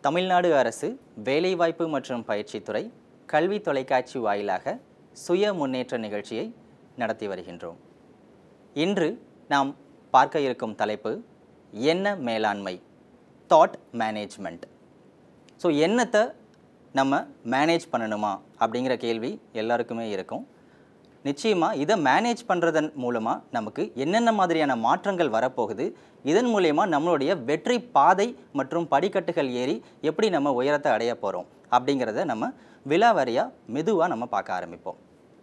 தமிழ்நாடு அரசு வேலைவாய்ப்பு மற்றும் பயிற்சித்துறை கல்வி தொலைக்காட்சி வாயிலாக சுய முன்னேற்ற நிகழ்ச்சியை நடத்தி வருகின்றோம் இன்று நாம் பார்க்க இருக்கும் தலைப்பு எண்ண மேலாண்மை தாட் மேனேஜ்மெண்ட் ஸோ எண்ணத்தை நம்ம மேனேஜ் பண்ணணுமா அப்படிங்கிற கேள்வி எல்லாருக்குமே இருக்கும் நிச்சயமாக இதை மேனேஜ் பண்ணுறதன் மூலமாக நமக்கு என்னென்ன மாதிரியான மாற்றங்கள் வரப்போகுது இதன் மூலயமா நம்மளுடைய வெற்றி பாதை மற்றும் படிக்கட்டுகள் ஏறி எப்படி நம்ம உயரத்தை அடைய போகிறோம் அப்படிங்கிறத நம்ம விலாவாரியாக மெதுவாக நம்ம பார்க்க ஆரம்பிப்போம்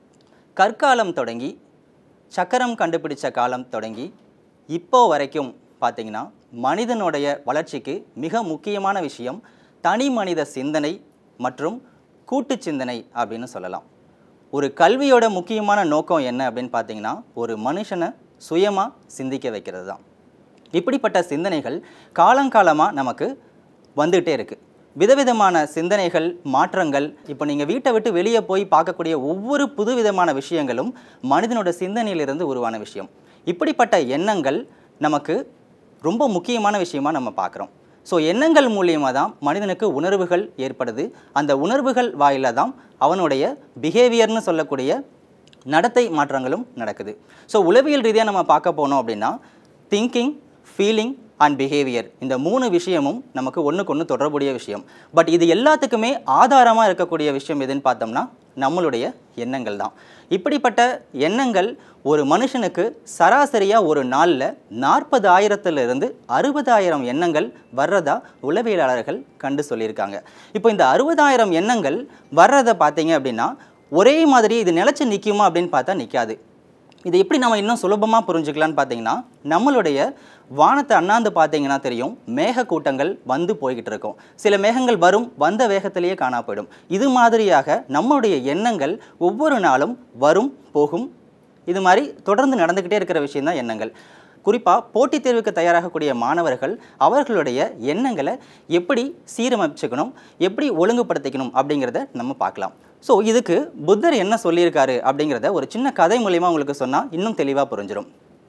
கற்காலம் தொடங்கி சக்கரம் கண்டுபிடிச்ச காலம் தொடங்கி இப்போ வரைக்கும் பார்த்தீங்கன்னா மனிதனுடைய வளர்ச்சிக்கு மிக முக்கியமான விஷயம் தனி மனித சிந்தனை மற்றும் கூட்டு சிந்தனை அப்படின்னு சொல்லலாம் ஒரு கல்வியோட முக்கியமான நோக்கம் என்ன அப்படின்னு பார்த்தீங்கன்னா ஒரு மனுஷனை சுயமாக சிந்திக்க வைக்கிறது தான் இப்படிப்பட்ட சிந்தனைகள் காலங்காலமாக நமக்கு வந்துகிட்டே இருக்குது விதவிதமான சிந்தனைகள் மாற்றங்கள் இப்போ நீங்கள் வீட்டை விட்டு வெளியே போய் பார்க்கக்கூடிய ஒவ்வொரு புதுவிதமான விஷயங்களும் மனிதனோட சிந்தனையிலிருந்து உருவான விஷயம் இப்படிப்பட்ட எண்ணங்கள் நமக்கு ரொம்ப முக்கியமான விஷயமா நம்ம பார்க்குறோம் ஸோ எண்ணங்கள் மூலியமாக தான் மனிதனுக்கு உணர்வுகள் ஏற்படுது அந்த உணர்வுகள் வாயில தான் அவனுடைய பிஹேவியர்னு சொல்லக்கூடிய நடத்தை மாற்றங்களும் நடக்குது ஸோ உளவியல் ரீதியாக நம்ம பார்க்க போனோம் அப்படின்னா திங்கிங் ஃபீலிங் அண்ட் பிஹேவியர் இந்த மூணு விஷயமும் நமக்கு ஒன்றுக்கு ஒன்று தொடர்புடைய விஷயம் பட் இது எல்லாத்துக்குமே ஆதாரமாக இருக்கக்கூடிய விஷயம் எதுன்னு பார்த்தோம்னா நம்மளுடைய எண்ணங்கள் தான் இப்படிப்பட்ட எண்ணங்கள் ஒரு மனுஷனுக்கு சராசரியாக ஒரு நாளில் நாற்பது ஆயிரத்துலேருந்து அறுபதாயிரம் எண்ணங்கள் வர்றதா உளவியலாளர்கள் கண்டு சொல்லியிருக்காங்க இப்போ இந்த அறுபதாயிரம் எண்ணங்கள் வர்றதை பார்த்தீங்க அப்படின்னா ஒரே மாதிரி இது நிலச்சி நிற்குமா அப்படின்னு பார்த்தா நிற்காது இதை எப்படி நம்ம இன்னும் சுலபமாக புரிஞ்சுக்கலான்னு பார்த்தீங்கன்னா நம்மளுடைய வானத்தை அண்ணாந்து பார்த்தீங்கன்னா தெரியும் மேக கூட்டங்கள் வந்து போய்கிட்டு இருக்கும் சில மேகங்கள் வரும் வந்த வேகத்திலேயே காணா போயிடும் இது மாதிரியாக நம்மளுடைய எண்ணங்கள் ஒவ்வொரு நாளும் வரும் போகும் இது மாதிரி தொடர்ந்து நடந்துக்கிட்டே இருக்கிற விஷயம்தான் எண்ணங்கள் குறிப்பாக போட்டித் தேர்வுக்கு தயாராகக்கூடிய மாணவர்கள் அவர்களுடைய எண்ணங்களை எப்படி சீரமைச்சுக்கணும் எப்படி ஒழுங்குபடுத்திக்கணும் அப்படிங்கிறத நம்ம பார்க்கலாம் ஸோ இதுக்கு புத்தர் என்ன சொல்லியிருக்காரு அப்படிங்கிறத ஒரு சின்ன கதை மூலியமாக உங்களுக்கு சொன்னால் இன்னும் தெளிவாக புரிஞ்சிடும்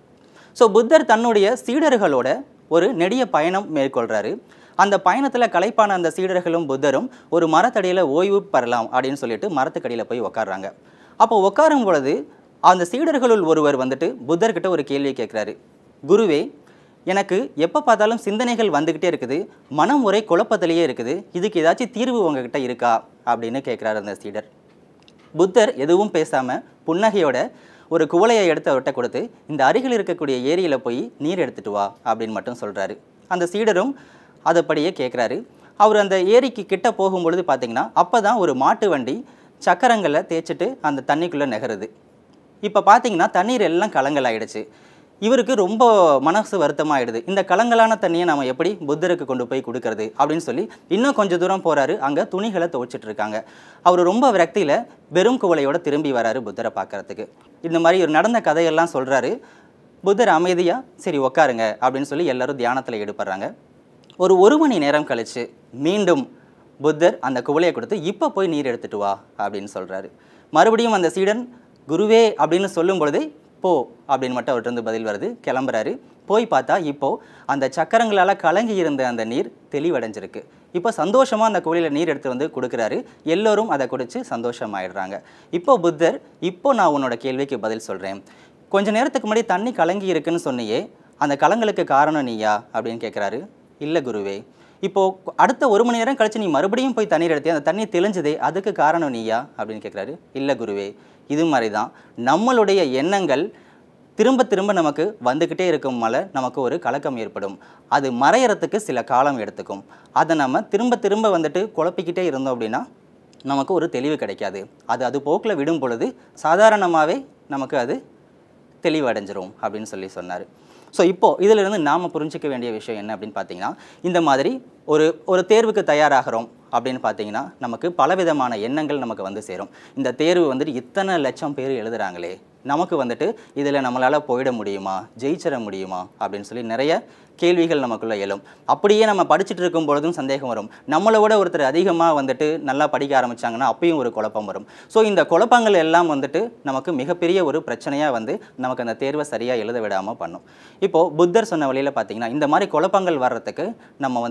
ஸோ புத்தர் தன்னுடைய சீடர்களோட ஒரு நெடிய பயணம் மேற்கொள்கிறாரு அந்த பயணத்தில் களைப்பான அந்த சீடர்களும் புத்தரும் ஒரு மரத்தடியில் ஓய்வு பெறலாம் அப்படின்னு சொல்லிட்டு மரத்துக்கடியில் போய் உட்காடுறாங்க அப்போ உட்காரும் பொழுது அந்த சீடர்களுள் ஒருவர் வந்துட்டு புத்தர்கிட்ட ஒரு கேள்வி கேட்குறாரு குருவே எனக்கு எப்போ பார்த்தாலும் சிந்தனைகள் வந்துக்கிட்டே இருக்குது மனம் ஒரே குழப்பத்திலேயே இருக்குது இதுக்கு ஏதாச்சும் தீர்வு உங்ககிட்ட இருக்கா அப்படின்னு கேட்குறாரு அந்த சீடர் புத்தர் எதுவும் பேசாமல் புன்னகையோட ஒரு குவளையை எடுத்து அவர்கிட்ட கொடுத்து இந்த அருகில் இருக்கக்கூடிய ஏரியில் போய் நீர் எடுத்துட்டு வா அப்படின்னு மட்டும் சொல்கிறாரு அந்த சீடரும் அதைப்படியே கேட்குறாரு அவர் அந்த ஏரிக்கு கிட்ட போகும்பொழுது பார்த்தீங்கன்னா அப்போ தான் ஒரு மாட்டு வண்டி சக்கரங்களை தேய்ச்சிட்டு அந்த தண்ணிக்குள்ளே நகருது இப்போ பார்த்தீங்கன்னா தண்ணீர் எல்லாம் கலங்கலாயிடுச்சு இவருக்கு ரொம்ப மனசு வருத்தமாயிடுது இந்த கலங்கலான தண்ணியை நம்ம எப்படி புத்தருக்கு கொண்டு போய் கொடுக்கறது அப்படின்னு சொல்லி இன்னும் கொஞ்சம் தூரம் போறாரு அங்கே துணிகளை துவைச்சிட்டு இருக்காங்க அவர் ரொம்ப விரக்தியில் வெறும் குவளையோட திரும்பி வராரு புத்தரை பார்க்கறதுக்கு இந்த மாதிரி ஒரு நடந்த கதையெல்லாம் சொல்றாரு புத்தர் அமைதியா சரி உட்காருங்க அப்படின்னு சொல்லி எல்லாரும் தியானத்தில் ஈடுபடுறாங்க ஒரு ஒரு மணி நேரம் கழிச்சு மீண்டும் புத்தர் அந்த குவளையை கொடுத்து இப்போ போய் நீர் எடுத்துட்டு வா அப்படின்னு சொல்றாரு மறுபடியும் அந்த சீடன் குருவே அப்படின்னு சொல்லும் பொழுதே போ அப்படின்னு மட்டும் அவர்கிட்ட இருந்து பதில் வருது கிளம்புறாரு போய் பார்த்தா இப்போ அந்த சக்கரங்களால் கலங்கி இருந்த அந்த நீர் தெளிவடைஞ்சிருக்கு இப்போ சந்தோஷமாக அந்த கோயிலில் நீர் எடுத்து வந்து கொடுக்குறாரு எல்லோரும் அதை குடிச்சு சந்தோஷமாயிடுறாங்க இப்போ புத்தர் இப்போ நான் உன்னோட கேள்விக்கு பதில் சொல்கிறேன் கொஞ்ச நேரத்துக்கு முன்னாடி தண்ணி கலங்கி இருக்குன்னு சொன்னியே அந்த கலங்களுக்கு காரணம் நீயா அப்படின்னு கேட்குறாரு இல்லை குருவே இப்போ அடுத்த ஒரு மணி நேரம் கழிச்சு நீ மறுபடியும் போய் தண்ணீர் எடுத்தே அந்த தண்ணி தெளிஞ்சதே அதுக்கு காரணம் நீயா அப்படின்னு கேட்குறாரு இல்லை குருவே இது மாதிரி தான் நம்மளுடைய எண்ணங்கள் திரும்ப திரும்ப நமக்கு வந்துக்கிட்டே இருக்கும் மேலே நமக்கு ஒரு கலக்கம் ஏற்படும் அது மறையறதுக்கு சில காலம் எடுத்துக்கும் அதை நம்ம திரும்ப திரும்ப வந்துட்டு குழப்பிக்கிட்டே இருந்தோம் அப்படின்னா நமக்கு ஒரு தெளிவு கிடைக்காது அது அது போக்கில் விடும் பொழுது சாதாரணமாகவே நமக்கு அது தெளிவடைஞ்சிரும் அப்படின்னு சொல்லி சொன்னார் ஸோ இப்போது இதிலிருந்து நாம் புரிஞ்சிக்க வேண்டிய விஷயம் என்ன அப்படின்னு பார்த்தீங்கன்னா இந்த மாதிரி ஒரு ஒரு தேர்வுக்கு தயாராகிறோம் அப்படின்னு பார்த்தீங்கன்னா நமக்கு பலவிதமான எண்ணங்கள் நமக்கு வந்து சேரும் இந்த தேர்வு வந்துட்டு இத்தனை லட்சம் பேர் எழுதுறாங்களே நமக்கு வந்துட்டு இதில் நம்மளால் போயிட முடியுமா ஜெயிச்சிட முடியுமா அப்படின்னு சொல்லி நிறைய கேள்விகள் நமக்குள்ள எழும் அப்படியே நம்ம படிச்சுட்டு இருக்கும் பொழுதும் சந்தேகம் வரும் நம்மளை விட ஒருத்தர் அதிகமாக வந்துட்டு நல்லா படிக்க ஆரம்பிச்சாங்கன்னா அப்பயும் ஒரு குழப்பம் வரும் ஸோ இந்த குழப்பங்கள் எல்லாம் வந்துட்டு நமக்கு மிகப்பெரிய ஒரு பிரச்சனையாக வந்து நமக்கு அந்த தேர்வை சரியாக எழுத விடாமல் பண்ணும் இப்போது புத்தர் சொன்ன வழியில் பார்த்தீங்கன்னா இந்த மாதிரி குழப்பங்கள் வர்றதுக்கு நம்ம வந்து ஒரு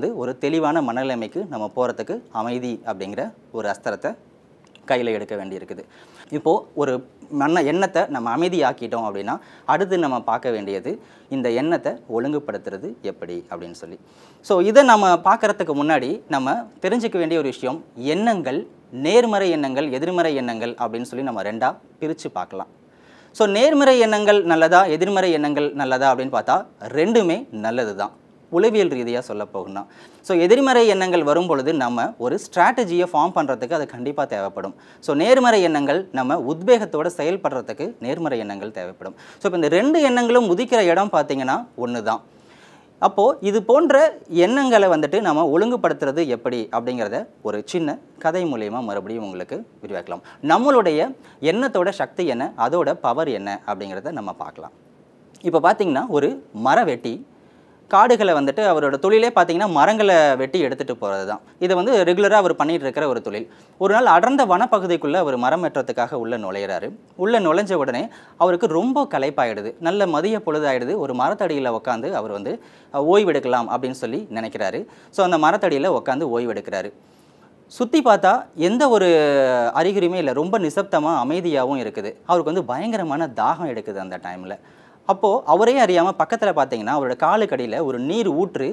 தெளிவான மனநிலைமைக்கு நம்ம போகிறதுக்கு அமைதி அப்படிங்கிற ஒரு அஸ்திரத்தை கையில் எடுக்க வேண்டியிருக்குது இப்போது ஒரு மன எண்ணத்தை நம்ம அமைதியாக்கிட்டோம் அப்படின்னா அடுத்து நம்ம பார்க்க வேண்டியது இந்த எண்ணத்தை ஒழுங்குபடுத்துறது எப்படி அப்படின்னு சொல்லி ஸோ இதை நம்ம பார்க்குறதுக்கு முன்னாடி நம்ம தெரிஞ்சுக்க வேண்டிய ஒரு விஷயம் எண்ணங்கள் நேர்மறை எண்ணங்கள் எதிர்மறை எண்ணங்கள் அப்படின்னு சொல்லி நம்ம ரெண்டாக பிரித்து பார்க்கலாம் ஸோ நேர்மறை எண்ணங்கள் நல்லதா எதிர்மறை எண்ணங்கள் நல்லதா அப்படின்னு பார்த்தா ரெண்டுமே நல்லது தான் உளவியல் ரீதியாக சொல்ல போகணும் ஸோ எதிர்மறை எண்ணங்கள் வரும் பொழுது நம்ம ஒரு ஸ்ட்ராட்டஜியை ஃபார்ம் பண்ணுறதுக்கு அது கண்டிப்பாக தேவைப்படும் ஸோ நேர்மறை எண்ணங்கள் நம்ம உத்வேகத்தோட செயல்படுறதுக்கு நேர்மறை எண்ணங்கள் தேவைப்படும் ஸோ இப்போ இந்த ரெண்டு எண்ணங்களும் உதிக்கிற இடம் பார்த்தீங்கன்னா ஒன்று தான் அப்போது இது போன்ற எண்ணங்களை வந்துட்டு நம்ம ஒழுங்குபடுத்துறது எப்படி அப்படிங்கிறத ஒரு சின்ன கதை மூலயமா மறுபடியும் உங்களுக்கு விரிவாக்கலாம் நம்மளுடைய எண்ணத்தோட சக்தி என்ன அதோட பவர் என்ன அப்படிங்கிறத நம்ம பார்க்கலாம் இப்போ பார்த்தீங்கன்னா ஒரு மர வெட்டி காடுகளை வந்துட்டு அவரோட தொழிலே பார்த்தீங்கன்னா மரங்களை வெட்டி எடுத்துகிட்டு போகிறது தான் இதை வந்து ரெகுலராக அவர் பண்ணிட்டு இருக்கிற ஒரு தொழில் ஒரு நாள் அடர்ந்த வனப்பகுதிக்குள்ளே அவர் மரம் வெட்டுறதுக்காக உள்ளே நுழையிறாரு உள்ளே நுழைஞ்ச உடனே அவருக்கு ரொம்ப களைப்பாயிடுது நல்ல மதிய பொழுதாயிடுது ஒரு மரத்தடியில் உட்காந்து அவர் வந்து அஹ், ஓய்வெடுக்கலாம் அப்படின்னு சொல்லி நினைக்கிறாரு ஸோ அந்த மரத்தடியில் உட்காந்து ஓய்வெடுக்கிறாரு சுற்றி பார்த்தா எந்த ஒரு அறிகுறியுமே இல்லை ரொம்ப நிசப்தமாக அமைதியாகவும் இருக்குது அவருக்கு வந்து பயங்கரமான தாகம் எடுக்குது அந்த டைமில் அப்போது அவரே அறியாமல் பக்கத்தில் பார்த்தீங்கன்னா அவரோட காலுக்கடியில் ஒரு நீர் ஊற்று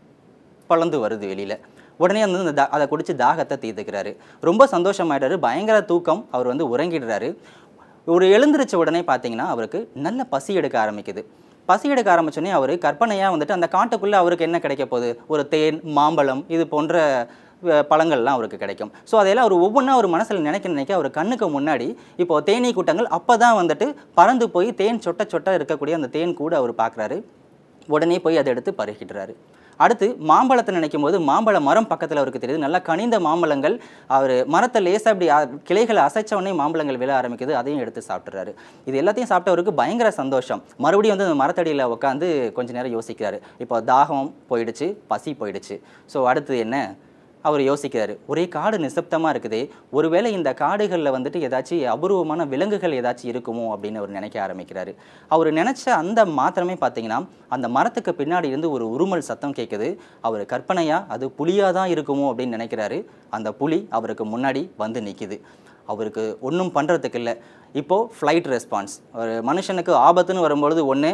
பழந்து வருது வெளியில் உடனே வந்து அந்த தா- அதை குடிச்சு தாகத்தை தீர்த்துக்கிறாரு ரொம்ப சந்தோஷமாயிட்டாரு பயங்கர தூக்கம் அவர் வந்து உறங்கிடுறாரு ஒரு எழுந்திருச்ச உடனே பார்த்தீங்கன்னா அவருக்கு நல்ல பசி எடுக்க ஆரம்பிக்குது பசி எடுக்க ஆரம்பிச்சோடனே அவர் கற்பனையாக வந்துட்டு அந்த காட்டுக்குள்ளே அவருக்கு என்ன கிடைக்க போகுது ஒரு தேன் மாம்பழம் இது போன்ற அஹ், பழங்கள்லாம் அவருக்கு கிடைக்கும் ஸோ அதையெல்லாம் அவர் ஒவ்வொன்றா அவர் மனசில் நினைக்க நினைக்க அவர் கண்ணுக்கு முன்னாடி இப்போ தேனீ கூட்டங்கள் அப்போ தான் வந்துட்டு பறந்து போய் தேன் சொட்ட சொட்ட இருக்கக்கூடிய அந்த தேன் கூட அவர் பார்க்குறாரு உடனே போய் அதை எடுத்து பருகிடுறாரு அடுத்து மாம்பழத்தை நினைக்கும் போது மாம்பழ மரம் பக்கத்தில் அவருக்கு தெரியுது நல்லா கனிந்த மாம்பழங்கள் அவர் மரத்தை லேசாக இப்படி அ- கிளைகளை அசைச்ச உடனே மாம்பழங்கள் விழ ஆரம்பிக்குது அதையும் எடுத்து சாப்பிட்றாரு இது எல்லாத்தையும் சாப்பிட்டவருக்கு பயங்கர சந்தோஷம் மறுபடியும் வந்து அந்த மரத்தடியில் உட்காந்து கொஞ்ச நேரம் யோசிக்கிறாரு இப்போ தாகம் போயிடுச்சு பசி போயிடுச்சு ஸோ அடுத்து என்ன அவர் யோசிக்கிறாரு ஒரே காடு நிசப்தமாக இருக்குதே ஒருவேளை இந்த காடுகளில் வந்துட்டு ஏதாச்சும் அபூர்வமான விலங்குகள் ஏதாச்சும் இருக்குமோ அப்படின்னு அவர் நினைக்க ஆரம்பிக்கிறாரு அவர் நினச்ச அந்த மாத்திரமே பார்த்தீங்கன்னா அந்த மரத்துக்கு பின்னாடி இருந்து ஒரு உருமல் சத்தம் கேட்குது அவர் கற்பனையாக அது புலியாக தான் இருக்குமோ அப்படின்னு நினைக்கிறாரு அந்த புலி அவருக்கு முன்னாடி வந்து நிற்கிது அவருக்கு ஒன்றும் பண்ணுறதுக்கு இல்லை இப்போது ஃப்ளைட் ரெஸ்பான்ஸ் ஒரு மனுஷனுக்கு ஆபத்துன்னு வரும்பொழுது ஒன்று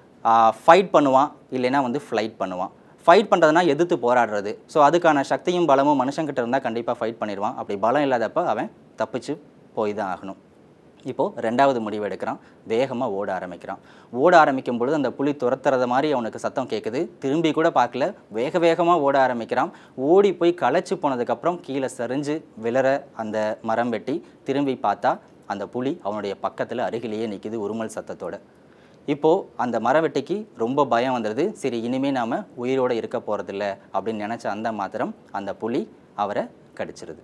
ஃபைட் பண்ணுவான் இல்லைன்னா வந்து ஃப்ளைட் பண்ணுவான் ஃபைட் பண்ணுறதுனா எதிர்த்து போராடுறது ஸோ அதுக்கான சக்தியும் பலமும் மனுஷங்கிட்ட இருந்தால் கண்டிப்பாக ஃபைட் பண்ணிடுவான் அப்படி பலம் இல்லாதப்ப அவன் தப்பிச்சு போய் தான் ஆகணும் இப்போது ரெண்டாவது முடிவு எடுக்கிறான் வேகமாக ஓட ஆரம்பிக்கிறான் ஓட ஆரம்பிக்கும் பொழுது அந்த புலி துரத்துறது மாதிரி அவனுக்கு சத்தம் கேட்குது திரும்பி கூட பார்க்கல வேக வேகமாக ஓட ஆரம்பிக்கிறான் ஓடி போய் களைச்சு போனதுக்கப்புறம் கீழே சரிஞ்சு விழற அந்த மரம் வெட்டி திரும்பி பார்த்தா அந்த புலி அவனுடைய பக்கத்தில் அருகிலேயே நிற்கிது உருமல் சத்தத்தோட இப்போது அந்த மரவெட்டிக்கு ரொம்ப பயம் வந்துடுது சரி இனிமே நாம் உயிரோடு இருக்க போகிறதில்ல அப்படின்னு நினச்ச அந்த மாத்திரம் அந்த புலி அவரை கடிச்சிருது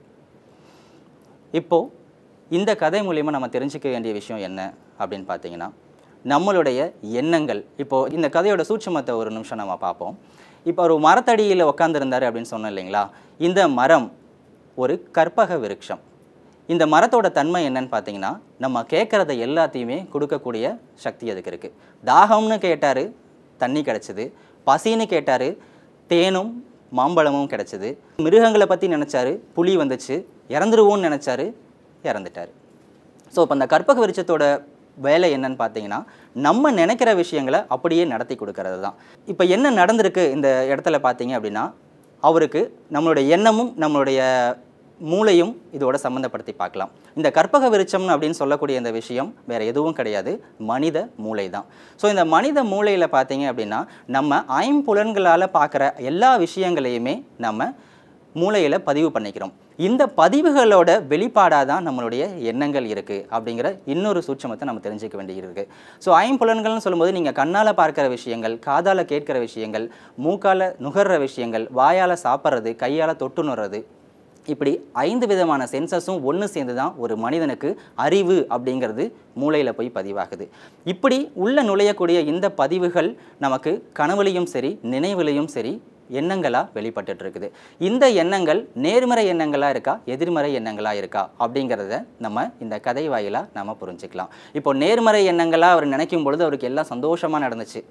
இப்போது இந்த கதை மூலிமா நம்ம தெரிஞ்சுக்க வேண்டிய விஷயம் என்ன அப்படின்னு பார்த்தீங்கன்னா நம்மளுடைய எண்ணங்கள் இப்போது இந்த கதையோட சூட்சுமத்தை ஒரு நிமிஷம் நம்ம பார்ப்போம் இப்போ ஒரு மரத்தடியில் உட்காந்துருந்தாரு அப்படின்னு சொன்னோம் இல்லைங்களா இந்த மரம் ஒரு கற்பக விருட்சம் இந்த மரத்தோட தன்மை என்னன்னு பார்த்தீங்கன்னா நம்ம கேட்குறத எல்லாத்தையுமே கொடுக்கக்கூடிய சக்தி அதுக்கு இருக்குது தாகம்னு கேட்டார் தண்ணி கிடச்சிது பசின்னு கேட்டார் தேனும் மாம்பழமும் கிடச்சிது மிருகங்களை பற்றி நினச்சாரு புலி வந்துச்சு இறந்துருவோன்னு நினச்சாரு இறந்துட்டார் ஸோ இப்போ அந்த கற்பக விருட்சத்தோட வேலை என்னன்னு பார்த்தீங்கன்னா நம்ம நினைக்கிற விஷயங்களை அப்படியே நடத்தி கொடுக்கறது தான் இப்போ என்ன நடந்திருக்கு இந்த இடத்துல பார்த்தீங்க அப்படின்னா அவருக்கு நம்மளுடைய எண்ணமும் நம்மளுடைய மூளையும் இதோட சம்மந்தப்படுத்தி பார்க்கலாம் இந்த கற்பக விருட்சம் அப்படின்னு சொல்லக்கூடிய இந்த விஷயம் வேற எதுவும் கிடையாது மனித மூளை தான் ஸோ இந்த மனித மூளையில் பார்த்தீங்க அப்படின்னா நம்ம ஐம்புலன்களால் பார்க்குற எல்லா விஷயங்களையுமே நம்ம மூளையில் பதிவு பண்ணிக்கிறோம் இந்த பதிவுகளோட வெளிப்பாடாக தான் நம்மளுடைய எண்ணங்கள் இருக்குது அப்படிங்கிற இன்னொரு சூட்சமத்தை நம்ம தெரிஞ்சுக்க வேண்டியிருக்கு ஸோ ஐம்புலன்கள்னு சொல்லும்போது நீங்கள் கண்ணால் பார்க்குற விஷயங்கள் காதால் கேட்கிற விஷயங்கள் மூக்கால் நுகர்ற விஷயங்கள் வாயால் சாப்பிட்றது கையால் தொட்டுணுறது இப்படி ஐந்து விதமான சென்சஸும் ஒன்று சேர்ந்து தான் ஒரு மனிதனுக்கு அறிவு அப்படிங்கிறது மூளையில் போய் பதிவாகுது இப்படி உள்ள நுழையக்கூடிய இந்த பதிவுகள் நமக்கு கனவுலையும் சரி நினைவுலையும் சரி எண்ணங்களாக வெளிப்பட்டுட்டு இருக்குது இந்த எண்ணங்கள் நேர்மறை எண்ணங்களாக இருக்கா எதிர்மறை எண்ணங்களாக இருக்கா அப்படிங்கிறத நம்ம இந்த கதை வாயிலாக நம்ம புரிஞ்சுக்கலாம் இப்போ நேர்மறை எண்ணங்களாக அவர் நினைக்கும் பொழுது அவருக்கு எல்லாம் சந்தோஷமாக நடந்துச்சு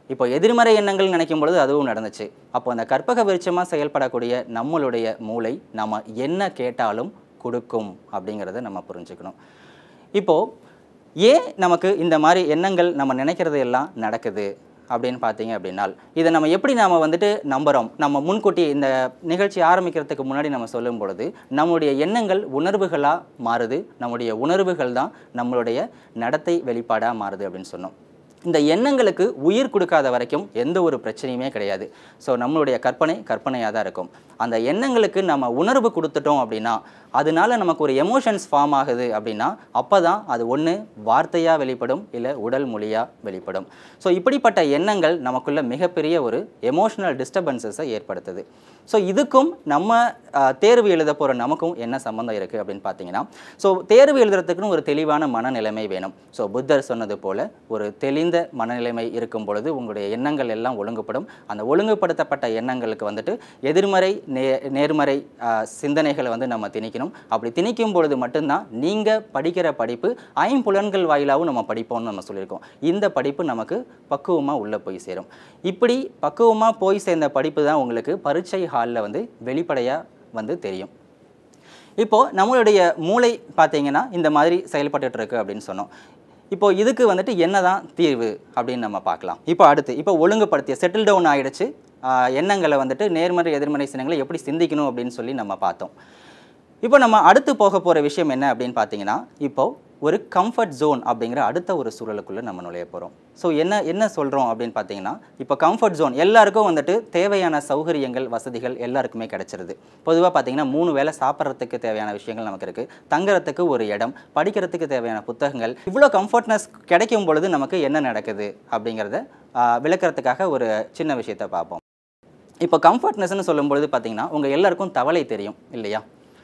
இப்போ எதிர்மறை எண்ணங்கள் நினைக்கும் பொழுது அதுவும் நடந்துச்சு அப்போ அந்த கற்பக விருட்சமாக செயல்படக்கூடிய நம்மளுடைய மூளை நம்ம என்ன கேட்டாலும் கொடுக்கும் அப்படிங்கிறத நம்ம புரிஞ்சுக்கணும் இப்போது ஏன் நமக்கு இந்த மாதிரி எண்ணங்கள் நம்ம நினைக்கிறது எல்லாம் நடக்குது அப்படின்னு பார்த்தீங்க அப்படின்னால் இதை நம்ம எப்படி நாம் வந்துட்டு நம்புகிறோம் நம்ம முன்கூட்டி இந்த நிகழ்ச்சி ஆரம்பிக்கிறதுக்கு முன்னாடி நம்ம சொல்லும் பொழுது நம்முடைய எண்ணங்கள் உணர்வுகளாக மாறுது நம்முடைய உணர்வுகள் தான் நம்மளுடைய நடத்தை வெளிப்பாடாக மாறுது அப்படின்னு சொன்னோம் இந்த எண்ணங்களுக்கு உயிர் கொடுக்காத வரைக்கும் எந்த ஒரு பிரச்சனையுமே கிடையாது ஸோ நம்மளுடைய கற்பனை கற்பனையாக தான் இருக்கும் அந்த எண்ணங்களுக்கு நம்ம உணர்வு கொடுத்துட்டோம் அப்படின்னா அதனால நமக்கு ஒரு எமோஷன்ஸ் ஃபார்ம் ஆகுது அப்படின்னா அப்போ தான் அது ஒன்று வார்த்தையாக வெளிப்படும் இல்லை உடல் மொழியாக வெளிப்படும் ஸோ இப்படிப்பட்ட எண்ணங்கள் நமக்குள்ள மிகப்பெரிய ஒரு எமோஷனல் டிஸ்டர்பன்சஸை ஏற்படுத்துது ஸோ இதுக்கும் நம்ம அஹ், தேர்வு எழுத போகிற நமக்கும் என்ன சம்மந்தம் இருக்குது அப்படின்னு பார்த்தீங்கன்னா ஸோ தேர்வு எழுதுறதுக்குன்னு ஒரு தெளிவான மனநிலைமை வேணும் ஸோ புத்தர் சொன்னது போல் ஒரு தெளிந்த மனநிலைமை இருக்கும் பொழுது உங்களுடைய எண்ணங்கள் எல்லாம் ஒழுங்குபடும் அந்த ஒழுங்குபடுத்தப்பட்ட எண்ணங்களுக்கு வந்துட்டு எதிர்மறை நே நேர்மறை அஹ், சிந்தனைகளை வந்து நம்ம திணிக்கணும் அப்படி திணிக்கும் பொழுது மட்டும்தான் நீங்கள் படிக்கிற படிப்பு ஐம்புலன்கள் வாயிலாகவும் நம்ம படிப்போம்னு நம்ம சொல்லியிருக்கோம் இந்த படிப்பு நமக்கு பக்குவமாக உள்ளே போய் சேரும் இப்படி பக்குவமாக போய் சேர்ந்த படிப்பு தான் உங்களுக்கு பரீட்சை ஹாலில் வந்து வெளிப்படையாக வந்து தெரியும் இப்போது நம்மளுடைய மூளை பார்த்தீங்கன்னா இந்த மாதிரி செயல்பட்டுட்டு இருக்கு அப்படின்னு சொன்னோம் இப்போ இதுக்கு வந்துட்டு என்னதான் தீர்வு அப்படின்னு நம்ம பார்க்கலாம் இப்போ அடுத்து இப்போ ஒழுங்குபடுத்திய செட்டில் டவுன் ஆயிடுச்சு ஆஹ் எண்ணங்களை வந்துட்டு நேர்மறை எதிர்மறை சின்னங்களை எப்படி சிந்திக்கணும் அப்படின்னு சொல்லி நம்ம பார்த்தோம் இப்போ நம்ம அடுத்து போக போகிற விஷயம் என்ன அப்படின்னு பார்த்தீங்கன்னா இப்போ ஒரு கம்ஃபர்ட் ஜோன் அப்படிங்கிற அடுத்த ஒரு சூழலுக்குள்ளே நம்ம நுழைய போகிறோம் ஸோ என்ன என்ன சொல்கிறோம் அப்படின்னு பார்த்தீங்கன்னா இப்போ கம்ஃபர்ட் ஜோன் எல்லாருக்கும் வந்துட்டு தேவையான சௌகரியங்கள் வசதிகள் எல்லாருக்குமே கிடைச்சிருது பொதுவாக பார்த்தீங்கன்னா மூணு வேளை சாப்பிட்றதுக்கு தேவையான விஷயங்கள் நமக்கு இருக்குது தங்குறதுக்கு ஒரு இடம் படிக்கிறதுக்கு தேவையான புத்தகங்கள் இவ்வளோ கம்ஃபர்ட்னஸ் கிடைக்கும் பொழுது நமக்கு என்ன நடக்குது அப்படிங்கிறத ஆஹ், விளக்கறதுக்காக ஒரு சின்ன விஷயத்தை பார்ப்போம் இப்போ கம்ஃபர்ட்னஸ்னு சொல்லும்பொழுது பார்த்தீங்கன்னா உங்கள் எல்லாருக்கும் தவளை தெரியும் இல்லையா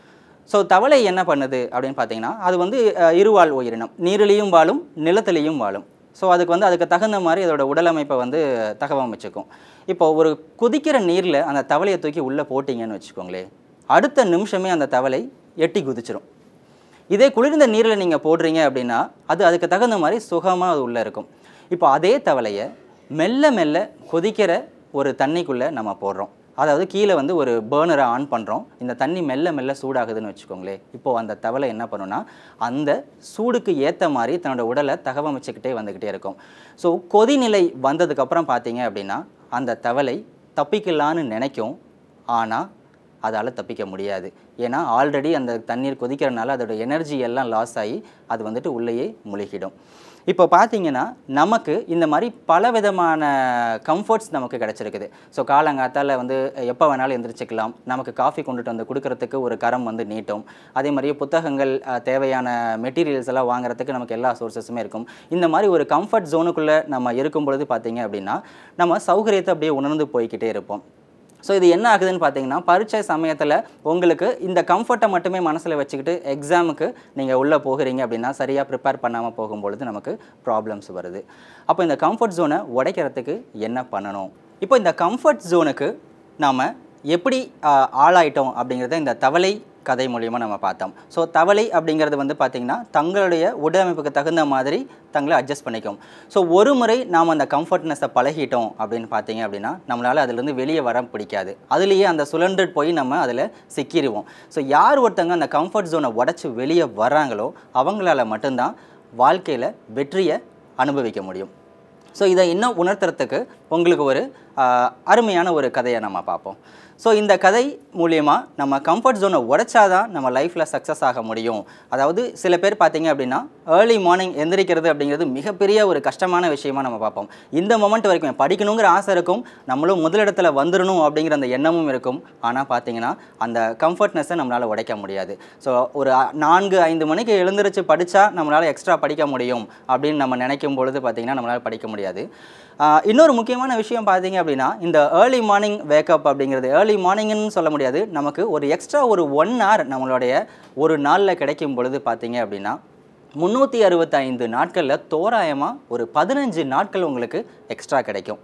ஸோ தவளை என்ன பண்ணுது அப்படின்னு பார்த்தீங்கன்னா அது வந்து அஹ், இருவாழ் உயிரினம் நீரிலையும் வாழும் நிலத்திலையும் வாழும் ஸோ அதுக்கு வந்து அதுக்கு தகுந்த மாதிரி அதோட உடலமைப்பை வந்து தகவமைச்சுக்கும் இப்போ ஒரு குதிக்கிற நீரில் அந்த தவளையை தூக்கி உள்ளே போட்டிங்கன்னு வச்சுக்கோங்களேன் அடுத்த நிமிஷமே அந்த தவளை எட்டி குதிச்சிரும் இதே குளிர்ந்த நீரில் நீங்கள் போடுறீங்க அப்படின்னா அது அதுக்கு தகுந்த மாதிரி சுகமாக அது உள்ளே இருக்கும் இப்போ அதே தவளையை மெல்ல மெல்ல கொதிக்கிற ஒரு தண்ணிக்குள்ளே நம்ம போடுறோம் அதாவது கீழே வந்து ஒரு பேர்னரை ஆன் பண்ணுறோம் இந்த தண்ணி மெல்ல மெல்ல சூடாகுதுன்னு வச்சுக்கோங்களேன் இப்போது அந்த தவளை என்ன பண்ணுன்னா அந்த சூடுக்கு ஏற்ற மாதிரி தன்னோட உடலை தகவமைச்சுக்கிட்டே வந்துக்கிட்டே இருக்கும் ஸோ கொதிநிலை வந்ததுக்கப்புறம் பார்த்தீங்க அப்படின்னா அந்த தவளை தப்பிக்கலான்னு நினைக்கும் ஆனால் அதால் தப்பிக்க முடியாது ஏன்னா ஆல்ரெடி அந்த தண்ணீர் கொதிக்கிறனால அதோட எனர்ஜி எல்லாம் லாஸ் ஆகி அது வந்துட்டு உள்ளேயே முழுகிடும் இப்போ பார்த்தீங்கன்னா நமக்கு இந்த மாதிரி பல விதமான கம்ஃபர்ட்ஸ் நமக்கு கிடச்சிருக்குது ஸோ காலங்காத்தால வந்து எப்போ வேணாலும் எந்திரிச்சிக்கலாம் நமக்கு காஃபி கொண்டுட்டு வந்து கொடுக்கறதுக்கு ஒரு கரம் வந்து நீட்டும் அதே மாதிரி புத்தகங்கள் அஹ், தேவையான மெட்டீரியல்ஸ் எல்லாம் வாங்குறதுக்கு நமக்கு எல்லா சோர்சஸுமே இருக்கும் இந்த மாதிரி ஒரு கம்ஃபர்ட் ஜோனுக்குள்ளே நம்ம இருக்கும் பொழுது பார்த்தீங்க அப்படின்னா நம்ம சௌகரியத்தை அப்படியே உணர்ந்து போய்க்கிட்டே இருப்போம் ஸோ இது என்ன ஆகுதுன்னு பார்த்தீங்கன்னா பரீட்சை சமயத்தில் உங்களுக்கு இந்த கம்ஃபர்ட்டை மட்டுமே மனசில் வச்சுக்கிட்டு எக்ஸாமுக்கு நீங்கள் உள்ளே போகிறீங்க அப்படின்னா சரியாக ப்ரிப்பேர் பண்ணாமல் போகும்பொழுது நமக்கு ப்ராப்ளம்ஸ் வருது அப்போ இந்த கம்ஃபர்ட் ஜோனை உடைக்கிறதுக்கு என்ன பண்ணணும் இப்போ இந்த கம்ஃபர்ட் ஜோனுக்கு நாம் எப்படி ஆஹ், ஆளாயிட்டோம் அப்படிங்கிறத இந்த தவளை கதை மூலியமாக நம்ம பார்த்தோம் ஸோ தவளை அப்படிங்கிறது வந்து பார்த்திங்கன்னா தங்களுடைய உடலமைப்புக்கு தகுந்த மாதிரி தங்களை அட்ஜஸ்ட் பண்ணிக்கும் ஸோ ஒரு முறை நாம் அந்த கம்ஃபர்ட்னஸை பழகிட்டோம் அப்படின்னு பார்த்தீங்க அப்படின்னா நம்மளால் அதுலேருந்து வெளியே வர பிடிக்காது அதுலேயே அந்த சுழன்று போய் நம்ம அதில் சிக்கிடுவோம் ஸோ யார் ஒருத்தங்க அந்த கம்ஃபர்ட் ஜோனை உடச்சி வெளியே வர்றாங்களோ அவங்களால மட்டும்தான் வாழ்க்கையில் வெற்றியை அனுபவிக்க முடியும் ஸோ இதை இன்னும் உணர்த்துறதுக்கு உங்களுக்கு ஒரு ஆஹ், அருமையான ஒரு கதையை நம்ம பார்ப்போம் ஸோ இந்த கதை மூலியமாக நம்ம கம்ஃபர்ட் ஜோனை உடைச்சாதான் நம்ம லைஃப்பில் சக்ஸஸ் ஆக முடியும் அதாவது சில பேர் பார்த்தீங்க அப்படின்னா ஏர்லி மார்னிங் எந்திரிக்கிறது அப்படிங்கிறது மிகப்பெரிய ஒரு கஷ்டமான விஷயமா நம்ம பார்ப்போம் இந்த மொமெண்ட் வரைக்கும் படிக்கணுங்கிற ஆசை இருக்கும் நம்மளும் முதலிடத்துல வந்துடணும் அப்படிங்கிற அந்த எண்ணமும் இருக்கும் ஆனால் பார்த்தீங்கன்னா அந்த கம்ஃபர்ட்னஸை நம்மளால் உடைக்க முடியாது ஸோ ஒரு அ- நான்கு ஐந்து மணிக்கு எழுந்திருச்சு படித்தா நம்மளால் எக்ஸ்ட்ரா படிக்க முடியும் அப்படின்னு நம்ம நினைக்கும் பொழுது பார்த்தீங்கன்னா நம்மளால் படிக்க முடியாது ஆஹ் இன்னொரு முக்கியமான விஷயம் பார்த்தீங்க அப்படின்னா இந்த ஏர்லி மார்னிங் வேக்கப் அப்படிங்கிறது ஏர்லி மார்னிங்னு சொல்ல முடியாது நமக்கு ஒரு எக்ஸ்ட்ரா ஒரு ஒன் hour நம்மளுடைய ஒரு நாளில் கிடைக்கும் பொழுது பார்த்தீங்க அப்படின்னா முந்நூற்றி அறுபத்தைந்து நாட்களில் தோராயமாக ஒரு பதினஞ்சு நாட்கள் உங்களுக்கு எக்ஸ்ட்ரா கிடைக்கும்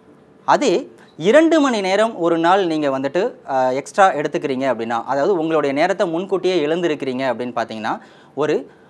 அதே இரண்டு மணி நேரம் ஒரு நாள் நீங்கள் வந்துட்டு எக்ஸ்ட்ரா எடுத்துக்கிறீங்க அப்படின்னா அதாவது உங்களுடைய நேரத்தை முன்கூட்டியே எழுந்திருக்கிறீங்க அப்படின்னு பார்த்தீங்கன்னா ஒரு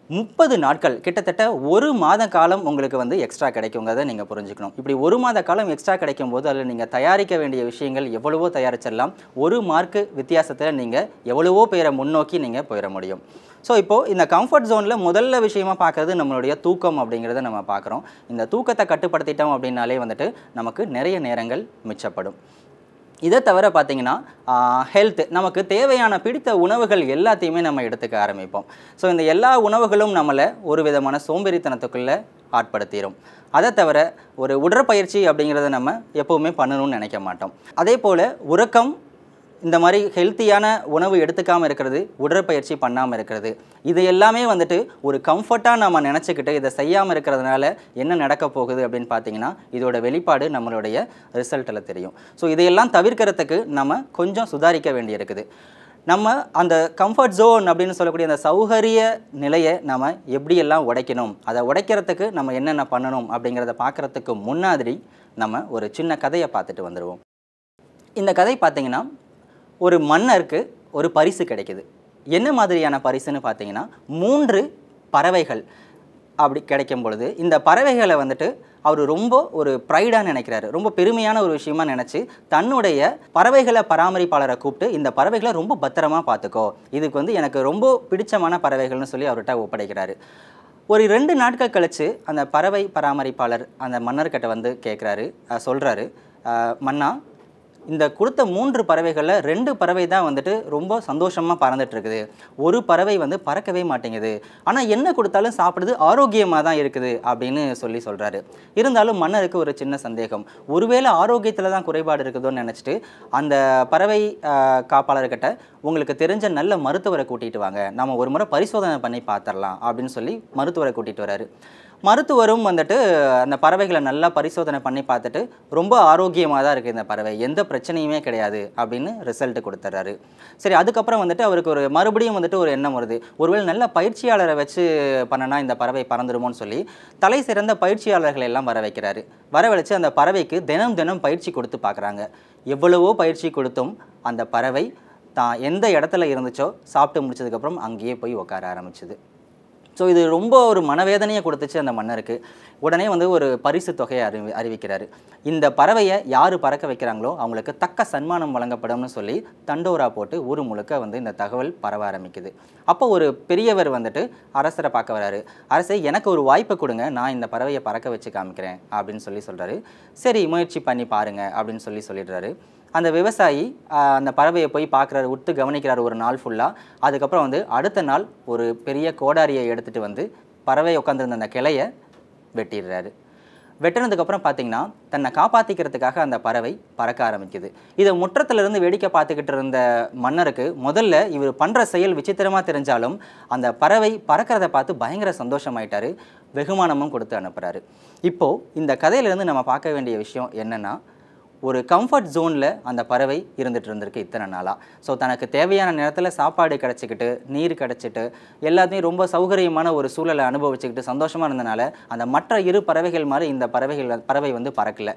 முப்பது நாட்கள் கிட்டத்தட்ட ஒரு மாத காலம் உங்களுக்கு வந்து எக்ஸ்ட்ரா கிடைக்குங்கிறத நீங்கள் புரிஞ்சுக்கணும் இப்படி ஒரு மாத காலம் எக்ஸ்ட்ரா கிடைக்கும் போது அதில் நீங்கள் தயாரிக்க வேண்டிய விஷயங்கள் எவ்வளவோ தயாரிச்சிடலாம் ஒரு மார்க்கு வித்தியாசத்தில் நீங்கள் எவ்வளவோ பேரை முன்னோக்கி நீங்கள் போயிட முடியும் ஸோ இப்போது இந்த கம்ஃபர்ட் ஜோனில் முதல்ல விஷயமா பார்க்குறது நம்மளுடைய தூக்கம் அப்படிங்கிறத நம்ம பார்க்குறோம் இந்த தூக்கத்தை கட்டுப்படுத்திட்டோம் அப்படின்னாலே வந்துட்டு நமக்கு நிறைய நேரங்கள் மிச்சப்படும் இதை தவிர பார்த்தீங்கன்னா ஹெல்த் நமக்கு தேவையான பிடித்த உணவுகள் எல்லாத்தையுமே நம்ம எடுத்துக்க ஆரம்பிப்போம் ஸோ இந்த எல்லா உணவுகளும் நம்மளை ஒரு விதமான சோம்பேறித்தனத்துக்குள்ளே ஆட்படுத்திடும் அதை தவிர ஒரு உடற்பயிற்சி அப்படிங்கிறத நம்ம எப்போவுமே பண்ணணும்னு நினைக்க மாட்டோம் அதே போல் உறக்கம் இந்த மாதிரி ஹெல்த்தியான உணவு எடுத்துக்காமல் இருக்கிறது உடற்பயிற்சி பண்ணாமல் இருக்கிறது இது எல்லாமே வந்துட்டு ஒரு கம்ஃபர்ட்டாக நம்ம நினச்சிக்கிட்டு இதை செய்யாமல் இருக்கிறதுனால என்ன நடக்க போகுது அப்படின்னு பார்த்தீங்கன்னா இதோட வெளிப்பாடு நம்மளுடைய ரிசல்ட்டில் தெரியும் ஸோ இதையெல்லாம் தவிர்க்கிறதுக்கு நம்ம கொஞ்சம் சுதாரிக்க வேண்டியிருக்குது நம்ம அந்த கம்ஃபர்ட் ஜோன் அப்படின்னு சொல்லக்கூடிய அந்த சௌகரிய நிலையை நம்ம எப்படியெல்லாம் உடைக்கணும் அதை உடைக்கிறதுக்கு நம்ம என்னென்ன பண்ணணும் அப்படிங்கிறத பார்க்குறதுக்கு முன்னாடி நம்ம ஒரு சின்ன கதையை பார்த்துட்டு வந்துடுவோம் இந்த கதை பார்த்தீங்கன்னா ஒரு மன்னருக்கு ஒரு பரிசு கிடைக்குது என்ன மாதிரியான பரிசுன்னு பார்த்தீங்கன்னா மூன்று பறவைகள் அப்படி கிடைக்கும் பொழுது இந்த பறவைகளை வந்துட்டு அவர் ரொம்ப ஒரு ப்ரைடாக நினைக்கிறாரு ரொம்ப பெருமையான ஒரு விஷயமா நினச்சி தன்னுடைய பறவைகளை பராமரிப்பாளரை கூப்பிட்டு இந்த பறவைகளை ரொம்ப பத்திரமா பார்த்துக்கோ இதுக்கு வந்து எனக்கு ரொம்ப பிடிச்சமான பறவைகள்னு சொல்லி அவர்கிட்ட ஒப்படைக்கிறாரு ஒரு ரெண்டு நாட்கள் கழித்து அந்த பறவை பராமரிப்பாளர் அந்த மன்னர்கிட்ட வந்து கேட்குறாரு சொல்கிறாரு மன்னா இந்த கொடுத்த மூன்று பறவைகளில் ரெண்டு பறவை தான் வந்துட்டு ரொம்ப சந்தோஷமாக பறந்துட்டு இருக்குது ஒரு பறவை வந்து பறக்கவே மாட்டேங்குது ஆனால் என்ன கொடுத்தாலும் சாப்பிடுது ஆரோக்கியமாக தான் இருக்குது அப்படின்னு சொல்லி சொல்கிறாரு இருந்தாலும் மன்னருக்கு ஒரு சின்ன சந்தேகம் ஒருவேளை ஆரோக்கியத்தில் தான் குறைபாடு இருக்குதோன்னு நினச்சிட்டு அந்த பறவை ஆஹ், காப்பாளர்கிட்ட உங்களுக்கு தெரிஞ்ச நல்ல மருத்துவரை கூட்டிகிட்டு வாங்க நம்ம ஒரு முறை பரிசோதனை பண்ணி பார்த்துடலாம் அப்படின்னு சொல்லி மருத்துவரை கூட்டிகிட்டு வராரு மருத்துவரும் வந்துட்டு அந்த பறவைகளை நல்லா பரிசோதனை பண்ணி பார்த்துட்டு ரொம்ப ஆரோக்கியமாக தான் இருக்குது இந்த பறவை எந்த பிரச்சனையுமே கிடையாது அப்படின்னு ரிசல்ட் கொடுத்துட்றாரு சரி அதுக்கப்புறம் வந்துட்டு அவருக்கு ஒரு மறுபடியும் வந்துட்டு ஒரு எண்ணம் வருது ஒருவேளை நல்ல பயிற்சியாளரை வச்சு பண்ணனா இந்த பறவை பறந்துருமோன்னு சொல்லி தலை சிறந்த பயிற்சியாளர்களை எல்லாம் வர வைக்கிறாரு வரவழைச்சு அந்த பறவைக்கு தினம் தினம் பயிற்சி கொடுத்து பார்க்குறாங்க எவ்வளவோ பயிற்சி கொடுத்தும் அந்த பறவை தான் எந்த இடத்துல இருந்துச்சோ சாப்பிட்டு முடிச்சதுக்கப்புறம் அங்கேயே போய் உட்கார ஆரம்பிச்சுது ஸோ இது ரொம்ப ஒரு மனவேதனையை கொடுத்துச்சு அந்த மன்னருக்கு உடனே வந்து ஒரு பரிசு தொகையை அறிவி அறிவிக்கிறாரு இந்த பறவையை யார் பறக்க வைக்கிறாங்களோ அவங்களுக்கு தக்க சன்மானம் வழங்கப்படும்னு சொல்லி தண்டோரா போட்டு ஊர் முழுக்க வந்து இந்த தகவல் பரவ ஆரம்பிக்குது அப்போ ஒரு பெரியவர் வந்துட்டு அரசரை பார்க்க வராரு அரசே எனக்கு ஒரு வாய்ப்பு கொடுங்க நான் இந்த பறவையை பறக்க வச்சு காமிக்கிறேன் அப்படின்னு சொல்லி சொல்கிறாரு சரி முயற்சி பண்ணி பாருங்க அப்படின்னு சொல்லி சொல்லிடுறாரு அந்த விவசாயி ஆஹ், அந்த பறவையை போய் பார்க்குறாரு உத்து கவனிக்கிறார் ஒரு நாள் ஃபுல்லாக அதுக்கப்புறம் வந்து அடுத்த நாள் ஒரு பெரிய கோடாரியை எடுத்துகிட்டு வந்து பறவை உட்காந்துருந்த அந்த கிளையை வெட்டிடுறாரு வெட்டினதுக்கப்புறம் பார்த்தீங்கன்னா தன்னை காப்பாற்றிக்கிறதுக்காக அந்த பறவை பறக்க ஆரம்பிக்குது இதை முற்றத்திலிருந்து வேடிக்கை பார்த்துக்கிட்டு இருந்த மன்னருக்கு முதல்ல இவர் பண்ணுற செயல் விசித்திரமாக தெரிஞ்சாலும் அந்த பறவை பறக்கிறத பார்த்து பயங்கர சந்தோஷமாயிட்டாரு வெகுமானமும் கொடுத்து அனுப்புகிறாரு இப்போது இந்த கதையிலேருந்து நம்ம பார்க்க வேண்டிய விஷயம் என்னென்னா ஒரு கம்ஃபர்ட் ஜோனில் அந்த பறவை இருந்துட்டு இருந்திருக்கு இத்தனை நாளாக ஸோ தனக்கு தேவையான நேரத்தில் சாப்பாடு கிடச்சிக்கிட்டு நீர் கிடச்சிட்டு எல்லாத்தையும் ரொம்ப சௌகரியமான ஒரு சூழலை அனுபவிச்சுக்கிட்டு சந்தோஷமாக இருந்தனால அந்த மற்ற இரு பறவைகள் மாதிரி இந்த பறவைகள் பறவை வந்து பறக்கல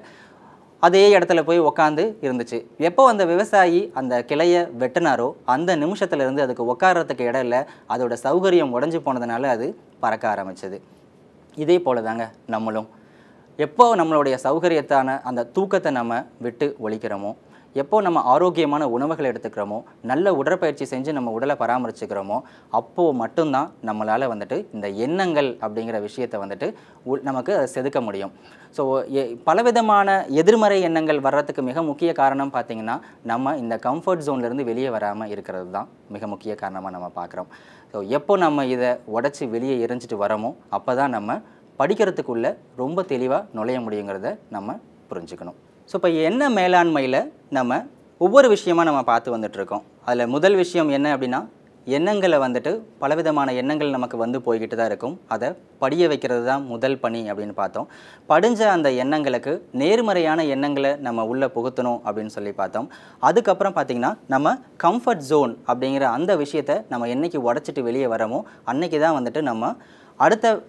அதே இடத்துல போய் உக்காந்து இருந்துச்சு எப்போ அந்த விவசாயி அந்த கிளையை வெட்டினாரோ அந்த நிமிஷத்துல இருந்து அதுக்கு உட்கார்றதுக்கு இடம் இல்லை அதோட சௌகரியம் உடஞ்சி போனதுனால அது பறக்க ஆரம்பிச்சது இதே போல தாங்க நம்மளும் எப்போ நம்மளுடைய சௌகரியத்தான அந்த தூக்கத்தை நம்ம விட்டு ஒழிக்கிறோமோ எப்போ நம்ம ஆரோக்கியமான உணவுகள் எடுத்துக்கிறோமோ நல்ல உடற்பயிற்சி செஞ்சு நம்ம உடலை பராமரிச்சுக்கிறோமோ அப்போது மட்டும்தான் நம்மளால் வந்துட்டு இந்த எண்ணங்கள் அப்படிங்கிற விஷயத்தை வந்துட்டு உள்- நமக்கு அதை செதுக்க முடியும் ஸோ பலவிதமான எதிர்மறை எண்ணங்கள் வர்றதுக்கு மிக முக்கிய காரணம் பார்த்திங்கன்னா நம்ம இந்த கம்ஃபர்ட் ஜோன்லேருந்து வெளியே வராமல் இருக்கிறது தான் மிக முக்கிய காரணமாக நம்ம பார்க்குறோம் ஸோ எப்போ நம்ம இதை உடச்சி வெளியே எரிஞ்சிட்டு வரோமோ அப்போ தான் நம்ம படிக்கிறதுக்குள்ளே ரொம்ப தெளிவாக நுழைய முடியுங்கிறத நம்ம புரிஞ்சுக்கணும் ஸோ இப்போ என்ன மேலாண்மையில் நம்ம ஒவ்வொரு விஷயமா நம்ம பார்த்து வந்துட்டுருக்கோம் அதில் முதல் விஷயம் என்ன அப்படின்னா எண்ணங்களை வந்துட்டு பலவிதமான எண்ணங்கள் நமக்கு வந்து போய்கிட்டு தான் இருக்கும் அதை படிய வைக்கிறது தான் முதல் பணி அப்படின்னு பார்த்தோம் படிஞ்ச அந்த எண்ணங்களுக்கு நேர்மறையான எண்ணங்களை நம்ம உள்ளே புகுத்தணும் அப்படின்னு சொல்லி பார்த்தோம் அதுக்கப்புறம் பார்த்திங்கன்னா நம்ம கம்ஃபர்ட் ஜோன் அப்படிங்கிற அந்த விஷயத்தை நம்ம என்னைக்கு உடச்சிட்டு வெளியே வரமோ அன்னைக்கு தான் வந்துட்டு நம்ம அடுத்த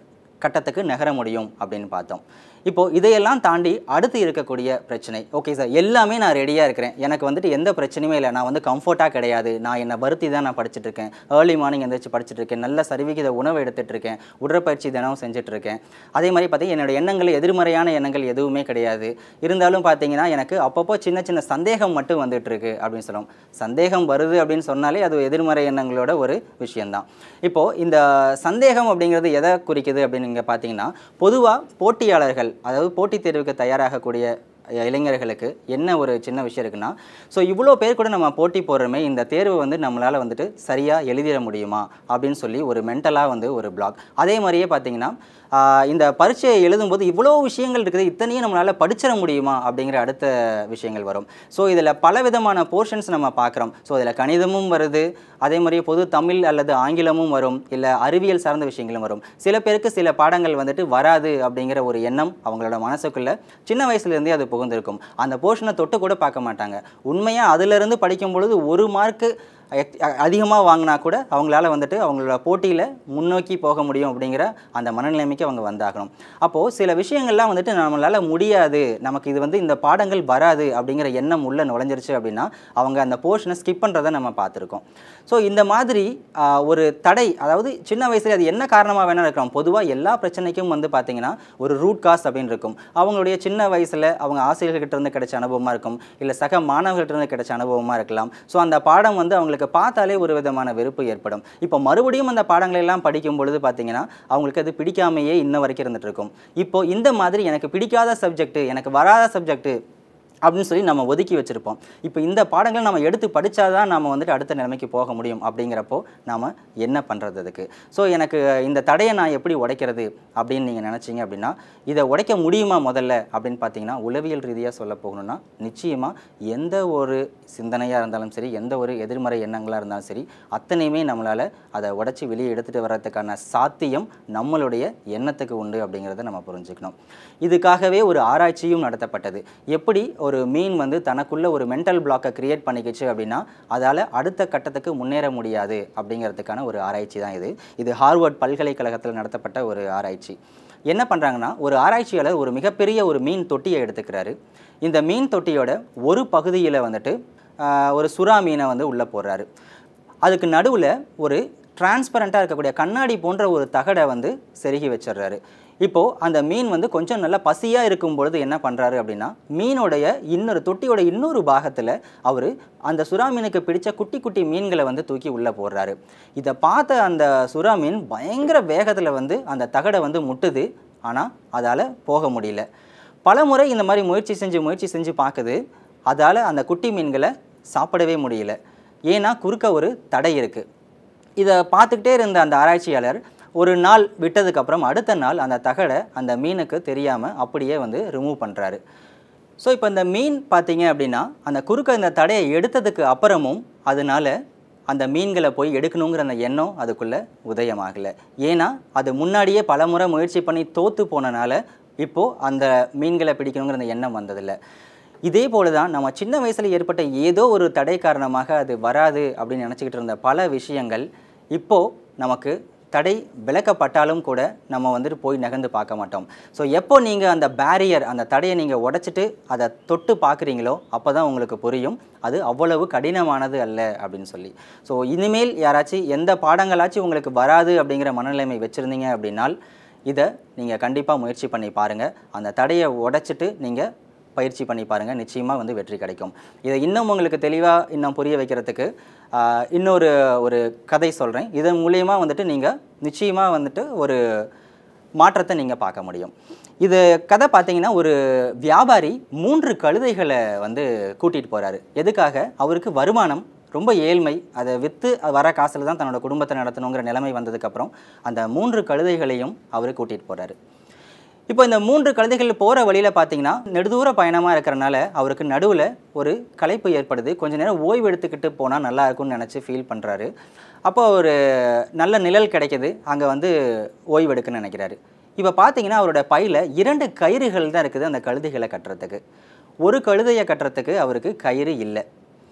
கட்டத்துக்கு நகர முடியும் அப்படின்னு பார்த்தோம் இப்போ இதையெல்லாம் தாண்டி அடுத்து இருக்கக்கூடிய பிரச்சனை ஓகே சார் எல்லாமே நான் ரெடியாக இருக்கிறேன் எனக்கு வந்துட்டு எந்த பிரச்சனையுமே இல்லை நான் வந்து கம்ஃபர்ட்டாக கிடையாது நான் என்னை வருத்தி தான் நான் படிச்சுட்டு இருக்கேன் ஏர்லி மார்னிங் எந்திரிச்சு படிச்சுட்டு இருக்கேன் நல்ல சரிவிகித உணவு எடுத்துட்டு இருக்கேன் உடற்பயிற்சி தினமும் செஞ்சுட்டு இருக்கேன் அதே மாதிரி பார்த்தீங்கன்னா என்னோட எண்ணங்கள் எதிர்மறையான எண்ணங்கள் எதுவுமே கிடையாது இருந்தாலும் பார்த்தீங்கன்னா எனக்கு அப்பப்போ சின்ன சின்ன சந்தேகம் மட்டும் வந்துட்டு இருக்கு அப்படின்னு சொல்லுவோம் சந்தேகம் வருது அப்படின்னு சொன்னாலே அது எதிர்மறை எண்ணங்களோட ஒரு விஷயம்தான் இப்போ இந்த சந்தேகம் அப்படிங்கிறது எதை குறிக்குது அப்படின்னு நீங்கள் பார்த்தீங்கன்னா பொதுவாக போட்டியாளர்கள் அதாவது போட்டித் தேர்வுக்கு தயாராகக்கூடிய இளைஞர்களுக்கு என்ன ஒரு சின்ன விஷயம் இருக்குன்னா ஸோ இவ்வளோ பேர் கூட நம்ம போட்டி போடுறோமே இந்த தேர்வு வந்து நம்மளால் வந்துட்டு சரியாக எழுதிட முடியுமா அப்படின்னு சொல்லி ஒரு மென்டலாக வந்து ஒரு பிளாக் அதே மாதிரியே பார்த்தீங்கன்னா ஆஹ் இந்த பரீட்சையை எழுதும்போது இவ்வளோ விஷயங்கள் இருக்குது இத்தனையும் நம்மளால் படிச்சிட முடியுமா அப்படிங்கிற அடுத்த விஷயங்கள் வரும் ஸோ இதில் பல விதமான போர்ஷன்ஸ் நம்ம பார்க்குறோம் ஸோ இதில் கணிதமும் வருது அதே மாதிரி பொது தமிழ் அல்லது ஆங்கிலமும் வரும் இல்லை அறிவியல் சார்ந்த விஷயங்களும் வரும் சில பேருக்கு சில பாடங்கள் வந்துட்டு வராது அப்படிங்கிற ஒரு எண்ணம் அவங்களோட மனசுக்குள்ள சின்ன வயசுலேருந்தே அது புகுந்திருக்கும் அந்த போர்ஷனை தொட்டு கூட பார்க்க மாட்டாங்க உண்மையாக அதிலிருந்து படிக்கும் பொழுது ஒரு மார்க்கு அதிகமாக வாங்கினா கூட அவங்களால வந்துட்டு அவங்களோட போட்டியில் முன்னோக்கி போக முடியும் அப்படிங்கிற அந்த மனநிலைமைக்கு அவங்க வந்தாகணும் அப்போது சில விஷயங்கள்லாம் வந்துட்டு நம்மளால் முடியாது நமக்கு இது வந்து இந்த பாடங்கள் வராது அப்படிங்கிற எண்ணம் உள்ள நுழைஞ்சிருச்சு அப்படின்னா அவங்க அந்த போர்ஷனை ஸ்கிப் பண்ணுறதை நம்ம பார்த்துருக்கோம் ஸோ இந்த மாதிரி ஆஹ், ஒரு தடை அதாவது சின்ன வயசுல அது என்ன காரணமாக வேணால் இருக்கலாம் பொதுவாக எல்லா பிரச்சனைக்கும் வந்து பார்த்தீங்கன்னா ஒரு ரூட் காஸ் அப்படின்னு இருக்கும் அவங்களுடைய சின்ன வயசில் அவங்க ஆசிரியர்கிட்ட இருந்து கிடைச்ச அனுபவமாக இருக்கும் இல்லை சக மாணவர்கள்ட்ட இருந்து கிடைச்ச அனுபவமாக இருக்கலாம் ஸோ அந்த பாடம் வந்து அவங்களுக்கு பார்த்தாலே ஒரு விதமான வெறுப்பு ஏற்படும் இப்போ மறுபடியும் அந்த பாடங்களை எல்லாம் படிக்கும் பொழுது பார்த்தீங்கன்னா அவங்களுக்கு அது பிடிக்காமையே இன்ன வரைக்கும் இருந்துட்டு இருக்கும் இப்போ இந்த மாதிரி எனக்கு பிடிக்காத சப்ஜெக்ட் எனக்கு வராத சப்ஜெக்ட் அப்படின்னு சொல்லி நம்ம ஒதுக்கி வச்சுருப்போம் இப்போ இந்த பாடங்களை நம்ம எடுத்து படித்தாதான் நம்ம வந்துட்டு அடுத்த நிலைமைக்கு போக முடியும் அப்படிங்கிறப்போ நாம் என்ன பண்ணுறது அதுக்கு ஸோ எனக்கு இந்த தடையை நான் எப்படி உடைக்கிறது அப்படின்னு நீங்கள் நினச்சிங்க அப்படின்னா இதை உடைக்க முடியுமா முதல்ல அப்படின்னு பார்த்தீங்கன்னா உளவியல் ரீதியாக சொல்ல போகணும்னா நிச்சயமாக எந்த ஒரு சிந்தனையாக இருந்தாலும் சரி எந்த ஒரு எதிர்மறை எண்ணங்களாக இருந்தாலும் சரி அத்தனையுமே நம்மளால் அதை உடைச்சி வெளியே எடுத்துகிட்டு வர்றதுக்கான சாத்தியம் நம்மளுடைய எண்ணத்துக்கு உண்டு அப்படிங்கிறத நம்ம புரிஞ்சுக்கணும் இதுக்காகவே ஒரு ஆராய்ச்சியும் நடத்தப்பட்டது எப்படி ஒரு மீன் வந்து தனக்குள்ள ஒரு மென்டல் பிளாக்கை கிரியேட் பண்ணிக்கிச்சு அப்படின்னா அதால் அடுத்த கட்டத்துக்கு முன்னேற முடியாது அப்படிங்கிறதுக்கான ஒரு ஆராய்ச்சி தான் இது இது ஹார்வர்ட் பல்கலைக்கழகத்தில் நடத்தப்பட்ட ஒரு ஆராய்ச்சி என்ன பண்ணுறாங்கன்னா ஒரு ஆராய்ச்சியாளர் ஒரு மிகப்பெரிய ஒரு மீன் தொட்டியை எடுத்துக்கிறாரு இந்த மீன் தொட்டியோட ஒரு பகுதியில் வந்துட்டு ஆஹ், ஒரு சுறா மீனை வந்து உள்ளே போடுறாரு அதுக்கு நடுவில் ஒரு டிரான்ஸ்பரண்ட்டாக இருக்கக்கூடிய கண்ணாடி போன்ற ஒரு தகடை வந்து செருகி வச்சிடுறாரு இப்போது அந்த மீன் வந்து கொஞ்சம் நல்லா பசியாக இருக்கும் பொழுது என்ன பண்ணுறாரு அப்படின்னா மீனுடைய இன்னொரு தொட்டியோட இன்னொரு பாகத்தில் அவர் அந்த சுறா மீனுக்கு பிடிச்ச குட்டி குட்டி மீன்களை வந்து தூக்கி உள்ளே போடுறாரு இதை பார்த்த அந்த சுறா மீன் பயங்கர வேகத்தில் வந்து அந்த தகடை வந்து முட்டுது ஆனால் அதால் போக முடியல பல முறை இந்த மாதிரி முயற்சி செஞ்சு முயற்சி செஞ்சு பார்க்குது அதால் அந்த குட்டி மீன்களை சாப்பிடவே முடியல ஏன்னா குறுக்க ஒரு தடை இருக்குது இதை பார்த்துக்கிட்டே இருந்த அந்த ஆராய்ச்சியாளர் ஒரு நாள் விட்டதுக்கப்புறம் அடுத்த நாள் அந்த தகடை அந்த மீனுக்கு தெரியாமல் அப்படியே வந்து ரிமூவ் பண்ணுறாரு ஸோ இப்போ இந்த மீன் பார்த்தீங்க அப்படின்னா அந்த குறுக்க இந்த தடையை எடுத்ததுக்கு அப்புறமும் அதனால அந்த மீன்களை போய் எடுக்கணுங்கிற அந்த எண்ணம் அதுக்குள்ளே உதயமாகலை ஏன்னா அது முன்னாடியே பலமுறை முயற்சி பண்ணி தோற்று போனனால இப்போது அந்த மீன்களை பிடிக்கணுங்கிற அந்த எண்ணம் வந்ததில்லை இதே போல தான் நம்ம சின்ன வயசில் ஏற்பட்ட ஏதோ ஒரு தடை காரணமாக அது வராது அப்படின்னு நினச்சிக்கிட்டு இருந்த பல விஷயங்கள் இப்போது நமக்கு தடை விளக்கப்பட்டாலும் கூட நம்ம வந்துட்டு போய் நகர்ந்து பார்க்க மாட்டோம் ஸோ எப்போ நீங்கள் அந்த பேரியர் அந்த தடையை நீங்கள் உடைச்சிட்டு அதை தொட்டு பார்க்குறீங்களோ அப்போ தான் உங்களுக்கு புரியும் அது அவ்வளவு கடினமானது அல்ல அப்படின்னு சொல்லி ஸோ இனிமேல் யாராச்சும் எந்த பாடங்களாச்சும் உங்களுக்கு வராது அப்படிங்கிற மனநிலைமை வச்சுருந்தீங்க அப்படின்னால் இதை நீங்கள் கண்டிப்பாக முயற்சி பண்ணி பாருங்கள் அந்த தடையை உடைச்சிட்டு நீங்கள் பயிற்சி பண்ணி பாருங்கள் நிச்சயமாக வந்து வெற்றி கிடைக்கும் இதை இன்னும் உங்களுக்கு தெளிவாக இன்னும் புரிய வைக்கிறதுக்கு ஆஹ், இன்னொரு ஒரு கதை சொல்கிறேன் இதன் மூலியமா வந்துட்டு நீங்கள் நிச்சயமாக வந்துட்டு ஒரு மாற்றத்தை நீங்கள் பார்க்க முடியும் இது கதை பார்த்தீங்கன்னா ஒரு வியாபாரி மூன்று கழுதைகளை வந்து கூட்டிகிட்டு போகிறாரு எதுக்காக அவருக்கு வருமானம் ரொம்ப ஏழ்மை அதை விற்று வர காசில் தான் தன்னோட குடும்பத்தை நடத்தணுங்கிற நிலைமை வந்ததுக்கப்புறம் அந்த மூன்று கழுதைகளையும் அவர் கூட்டிகிட்டு போகிறாரு இப்போ இந்த மூன்று கழுதைகள் போகிற வழியில் பார்த்தீங்கன்னா நெடுதூர பயணமாக இருக்கிறனால அவருக்கு நடுவில் ஒரு களைப்பு ஏற்படுது கொஞ்ச நேரம் ஓய்வு எடுத்துக்கிட்டு போனால் நல்லா இருக்கும்னு நினச்சி ஃபீல் பண்ணுறாரு அப்போ ஒரு நல்ல நிழல் கிடைக்குது அங்கே வந்து ஓய்வு எடுக்குன்னு நினைக்கிறாரு இப்போ பார்த்தீங்கன்னா அவரோட பையில் இரண்டு கயிறுகள் தான் இருக்குது அந்த கழுதைகளை கட்டுறதுக்கு ஒரு கழுதையை கட்டுறதுக்கு அவருக்கு கயிறு இல்லை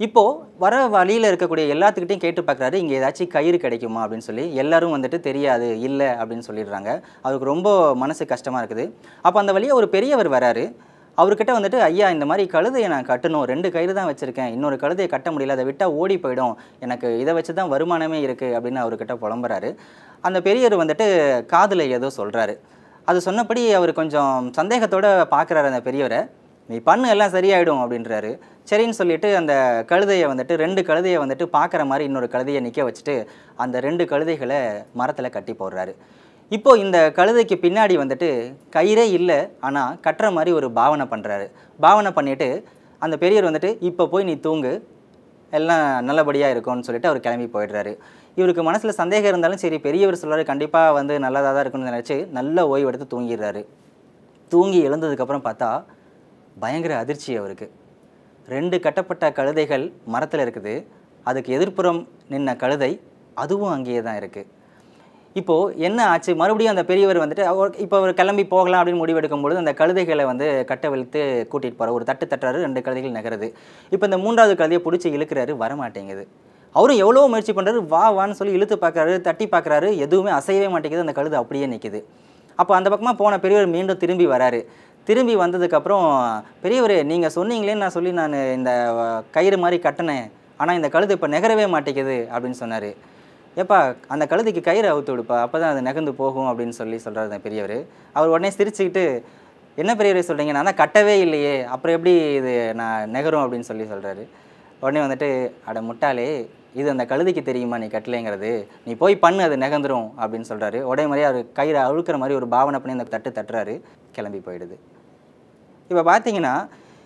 இப்போது வர வழியில் இருக்கக்கூடிய எல்லாத்துக்கிட்டையும் கேட்டு பார்க்குறாரு இங்கே ஏதாச்சும் கயிறு கிடைக்குமா அப்படின்னு சொல்லி எல்லாரும் வந்துட்டு தெரியாது இல்லை அப்படின்னு சொல்லிடுறாங்க அவருக்கு ரொம்ப மனசு கஷ்டமாக இருக்குது அப்போ அந்த வழியாக ஒரு பெரியவர் வராரு அவர்கிட்ட வந்துட்டு ஐயா இந்த மாதிரி கழுதையை நான் கட்டணும் ரெண்டு கயிறு தான் வச்சுருக்கேன் இன்னொரு கழுதையை கட்ட முடியல அதை விட்டால் ஓடி போயிடும் எனக்கு இதை வச்சு தான் வருமானமே இருக்குது அப்படின்னு அவர்கிட்ட புலம்புறாரு அந்த பெரியவர் வந்துட்டு காதில் ஏதோ சொல்கிறாரு அது சொன்னபடி அவர் கொஞ்சம் சந்தேகத்தோட பார்க்குறாரு அந்த பெரியவரை நீ பண்ணு எல்லாம் சரியாயிடும் அப்படின்றாரு சரின்னு சொல்லிட்டு அந்த கழுதையை வந்துட்டு ரெண்டு கழுதையை வந்துட்டு பார்க்குற மாதிரி இன்னொரு கழுதையை நிற்க வச்சுட்டு அந்த ரெண்டு கழுதைகளை மரத்தில் கட்டி போடுறாரு இப்போ இந்த கழுதைக்கு பின்னாடி வந்துட்டு கயிறே இல்லை ஆனால் கட்டுற மாதிரி ஒரு பாவனை பண்ணுறாரு பாவனை பண்ணிட்டு அந்த பெரியவர் வந்துட்டு இப்போ போய் நீ தூங்கு எல்லாம் நல்லபடியாக இருக்கும்னு சொல்லிட்டு அவர் கிளம்பி போயிடுறாரு இவருக்கு மனசில் சந்தேகம் இருந்தாலும் சரி பெரியவர் சொல்றாரு கண்டிப்பாக வந்து நல்லதாக தான் இருக்கும்னு நினச்சி நல்ல ஓய்வு எடுத்து தூங்கிடுறாரு தூங்கி எழுந்ததுக்கப்புறம் பார்த்தா பயங்கர அதிர்ச்சி அவருக்கு ரெண்டு கட்டப்பட்ட கழுதைகள் மரத்தில் இருக்குது அதுக்கு எதிர்ப்புறம் நின்ன கழுதை அதுவும் அங்கேயே தான் இருக்குது இப்போது என்ன ஆச்சு மறுபடியும் அந்த பெரியவர் வந்துட்டு அவர் இப்போ அவர் கிளம்பி போகலாம் அப்படின்னு முடிவெடுக்கும் பொழுது அந்த கழுதைகளை வந்து கட்ட வெளுத்து கூட்டிகிட்டு போகிற ஒரு தட்டு தட்டுறாரு ரெண்டு கழுதைகள் நகருது இப்போ இந்த மூன்றாவது கழுதையை பிடிச்சி இழுக்கிறாரு வரமாட்டேங்குது அவரும் எவ்வளோ முயற்சி பண்ணுறாரு வா வான்னு சொல்லி இழுத்து பார்க்குறாரு தட்டி பார்க்குறாரு எதுவுமே அசையவே மாட்டேங்குது அந்த கழுதை அப்படியே நிற்குது அப்போ அந்த பக்கமாக போன பெரியவர் மீண்டும் திரும்பி வராரு திரும்பி வந்ததுக்கப்புறம் பெரியவரே நீங்கள் சொன்னீங்களேன்னு நான் சொல்லி நான் இந்த அஹ், கயிறு மாதிரி கட்டினேன் ஆனால் இந்த கழுதை இப்போ நகரவே மாட்டேங்குது அப்படின்னு சொன்னார் ஏப்பா அந்த கழுதைக்கு கயிறு அவுத்து விடுப்பா அப்போ தான் அது நகர்ந்து போகும் அப்படின்னு சொல்லி சொல்கிறார் அந்த பெரியவர் அவர் உடனே சிரிச்சுக்கிட்டு என்ன பெரியவரே சொல்கிறீங்க நான் தான் கட்டவே இல்லையே அப்புறம் எப்படி இது நான் நகரும் அப்படின்னு சொல்லி சொல்கிறாரு உடனே வந்துட்டு அட முட்டாளே இது அந்த கழுதைக்கு தெரியுமா நீ கட்டலைங்கிறது நீ போய் பண்ணு அது நகர்ந்துரும் அப்படின்னு சொல்கிறாரு உடனே மாதிரி அவர் கயிறை அழுக்கிற மாதிரி ஒரு பாவனை பண்ணி அந்த தட்டு தட்டுறாரு கிளம்பி போயிடுது இப்போ பார்த்தீங்கன்னா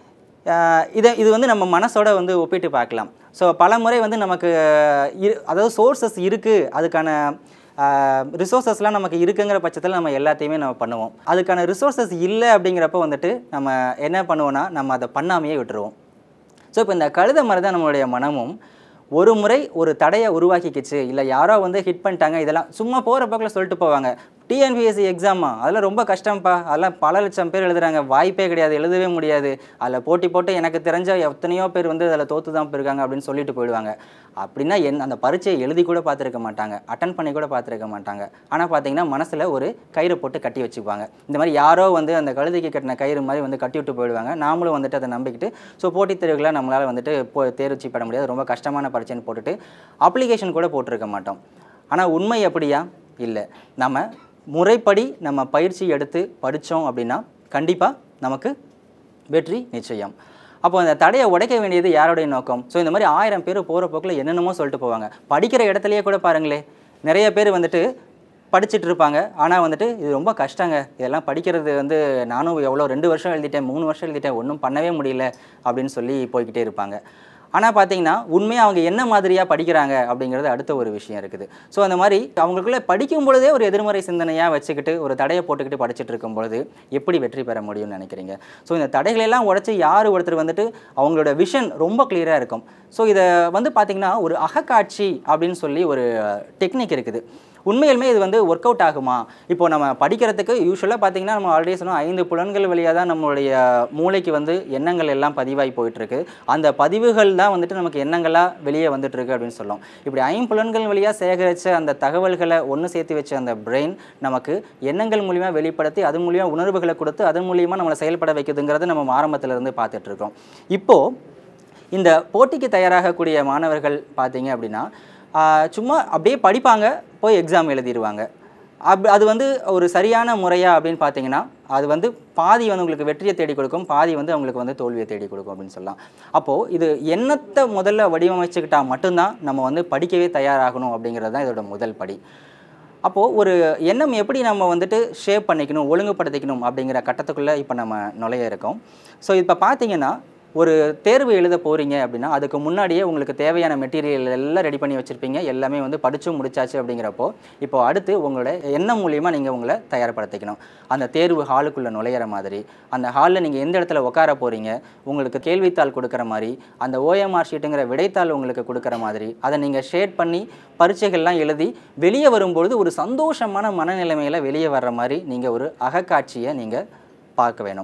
ஆஹ் இதை இது வந்து நம்ம மனசோட வந்து ஒப்பிட்டு பார்க்கலாம் ஸோ பல முறை வந்து நமக்கு இரு அதாவது சோர்சஸ் இருக்குது அதுக்கான ரிசோர்ஸஸ்லாம் நமக்கு இருக்குங்கிற பட்சத்தில் நம்ம எல்லாத்தையுமே நம்ம பண்ணுவோம் அதுக்கான ரிசோர்ஸஸ் இல்லை அப்படிங்கிறப்ப வந்துட்டு நம்ம என்ன பண்ணுவோம்னா நம்ம அதை பண்ணாமையே விட்டுருவோம் ஸோ இப்போ இந்த கழுத மாதிரி தான் நம்மளுடைய மனமும் ஒரு முறை ஒரு தடையை உருவாக்கிக்கிச்சு இல்லை யாரோ வந்து ஹிட் பண்ணிட்டாங்க இதெல்லாம் சும்மா போகிற பக்கத்தில் சொல்லிட்டு போவாங்க டிஎன்பிஎஸ்சி எக்ஸாமா அதெல்லாம் ரொம்ப கஷ்டம்ப்பா அதெல்லாம் பல லட்சம் பேர் எழுதுறாங்க வாய்ப்பே கிடையாது எழுதவே முடியாது அதில் போட்டி போட்டு எனக்கு தெரிஞ்ச எத்தனையோ பேர் வந்து அதில் தோற்று தான் போயிருக்காங்க அப்படின்னு சொல்லிட்டு போயிடுவாங்க அப்படின்னா என் அந்த பரீட்சையை எழுதி கூட பார்த்துருக்க மாட்டாங்க அட்டன் பண்ணி கூட பார்த்துருக்க மாட்டாங்க ஆனால் பார்த்தீங்கன்னா மனசில் ஒரு கயிறு போட்டு கட்டி வச்சுக்குவாங்க இந்த மாதிரி யாரோ வந்து அந்த கழுதைக்கு கட்டின கயிறு மாதிரி வந்து கட்டி விட்டு போயிடுவாங்க நாமளும் வந்துட்டு அதை நம்பிக்கிட்டு ஸோ போட்டித் தேர்வுகளை நம்மளால் வந்துட்டு போ தேர்ச்சி பெற முடியாது ரொம்ப கஷ்டமான பரீட்சைன்னு போட்டுட்டு அப்ளிகேஷன் கூட போட்டிருக்க மாட்டோம் ஆனால் உண்மை எப்படியா இல்லை நம்ம முறைப்படி நம்ம பயிற்சி எடுத்து படித்தோம் அப்படின்னா கண்டிப்பாக நமக்கு வெற்றி நிச்சயம் அப்போ அந்த தடையை உடைக்க வேண்டியது யாருடைய நோக்கம் ஸோ இந்த மாதிரி ஆயிரம் பேர் போகிற போக்கில் என்னென்னமோ சொல்லிட்டு போவாங்க படிக்கிற இடத்துலையே கூட பாருங்களே நிறைய பேர் வந்துட்டு படிச்சுட்டு இருப்பாங்க ஆனால் வந்துட்டு இது ரொம்ப கஷ்டங்க இதெல்லாம் படிக்கிறது வந்து நானும் எவ்வளோ ரெண்டு வருஷம் எழுதிட்டேன் மூணு வருஷம் எழுதிட்டேன் ஒன்றும் பண்ணவே முடியல அப்படின்னு சொல்லி போய்கிட்டே இருப்பாங்க ஆனால் பார்த்தீங்கன்னா உண்மையாக அவங்க என்ன மாதிரியாக படிக்கிறாங்க அப்படிங்கிறது அடுத்த ஒரு விஷயம் இருக்குது ஸோ அந்த மாதிரி அவங்களுக்குள்ள படிக்கும் பொழுதே ஒரு எதிர்மறை சிந்தனையாக வச்சுக்கிட்டு ஒரு தடையை போட்டுக்கிட்டு படிச்சுட்டு இருக்கும் பொழுது எப்படி வெற்றி பெற முடியும்னு நினைக்கிறீங்க ஸோ இந்த தடைகளெல்லாம் உடைச்சி யார் ஒருத்தர் வந்துட்டு அவங்களோட விஷன் ரொம்ப கிளியராக இருக்கும் ஸோ இதை வந்து பார்த்திங்கன்னா ஒரு அகக்காட்சி அப்படின்னு சொல்லி ஒரு டெக்னிக் இருக்குது உண்மையிலுமே இது வந்து ஒர்க் அவுட் ஆகுமா இப்போ நம்ம படிக்கிறதுக்கு யூஸ்வலாக பார்த்தீங்கன்னா நம்ம ஆல்ரெடி சொன்னோம் ஐந்து புலன்கள் வழியாக தான் நம்மளுடைய மூளைக்கு வந்து எண்ணங்கள் எல்லாம் பதிவாகி போயிட்டுருக்கு அந்த பதிவுகள் தான் வந்துட்டு நமக்கு எண்ணங்களாக வெளியே வந்துட்டு இருக்கு அப்படின்னு சொல்லலாம் இப்படி ஐம்புலன்கள் வழியாக சேகரித்த அந்த தகவல்களை ஒன்று சேர்த்து வச்ச அந்த பிரெயின் நமக்கு எண்ணங்கள் மூலியமாக வெளிப்படுத்தி அது மூலியமாக உணர்வுகளை கொடுத்து அதன் மூலியமாக நம்மளை செயல்பட வைக்குதுங்கிறது நம்ம ஆரம்பத்துல இருந்து பார்த்துட்டு இருக்கோம் இப்போது இந்த போட்டிக்கு தயாராகக்கூடிய மாணவர்கள் பார்த்தீங்க அப்படின்னா ஆஹ் சும்மா அப்படியே படிப்பாங்க போய் எக்ஸாம் எழுதிடுவாங்க அப் அது வந்து ஒரு சரியான முறையா அப்படின்னு பார்த்தீங்கன்னா அது வந்து பாதி வந்து உங்களுக்கு வெற்றியை தேடி கொடுக்கும் பாதி வந்து அவங்களுக்கு வந்து தோல்வியை தேடி கொடுக்கும் அப்படின்னு சொல்லலாம் அப்போது இது எண்ணத்தை முதல்ல வடிவமைச்சுக்கிட்டா மட்டும்தான் நம்ம வந்து படிக்கவே தயாராகணும் அப்படிங்கிறது தான் இதோட முதல் படி அப்போது ஒரு எண்ணம் எப்படி நம்ம வந்துட்டு ஷேப் பண்ணிக்கணும் ஒழுங்குபடுத்திக்கணும் அப்படிங்கிற கட்டத்துக்குள்ளே இப்போ நம்ம நுழைய இருக்கோம் ஸோ இப்போ பார்த்தீங்கன்னா ஒரு தேர்வு எழுத போகிறீங்க அப்படின்னா அதுக்கு முன்னாடியே உங்களுக்கு தேவையான மெட்டீரியல் எல்லாம் ரெடி பண்ணி வச்சுருப்பீங்க எல்லாமே வந்து படிச்சும் முடிச்சாச்சு அப்படிங்கிறப்போ இப்போ அடுத்து உங்களோட எண்ணம் மூலியமாக நீங்கள் உங்களை தயார்படுத்திக்கணும் அந்த தேர்வு ஹாலுக்குள்ளே நுழையிற மாதிரி அந்த ஹாலில் நீங்கள் எந்த இடத்துல உட்கார போகிறீங்க உங்களுக்கு கேள்வித்தாள் கொடுக்குற மாதிரி அந்த ஓஎம்ஆர் ஷீட்டுங்கிற விடைத்தாள் உங்களுக்கு கொடுக்குற மாதிரி அதை நீங்கள் ஷேட் பண்ணி பரீட்சைகள்லாம் எழுதி வெளியே வரும்பொழுது ஒரு சந்தோஷமான மனநிலைமையில் வெளியே வர்ற மாதிரி நீங்கள் ஒரு அகக்காட்சியை நீங்கள் பார்க்க வேணும்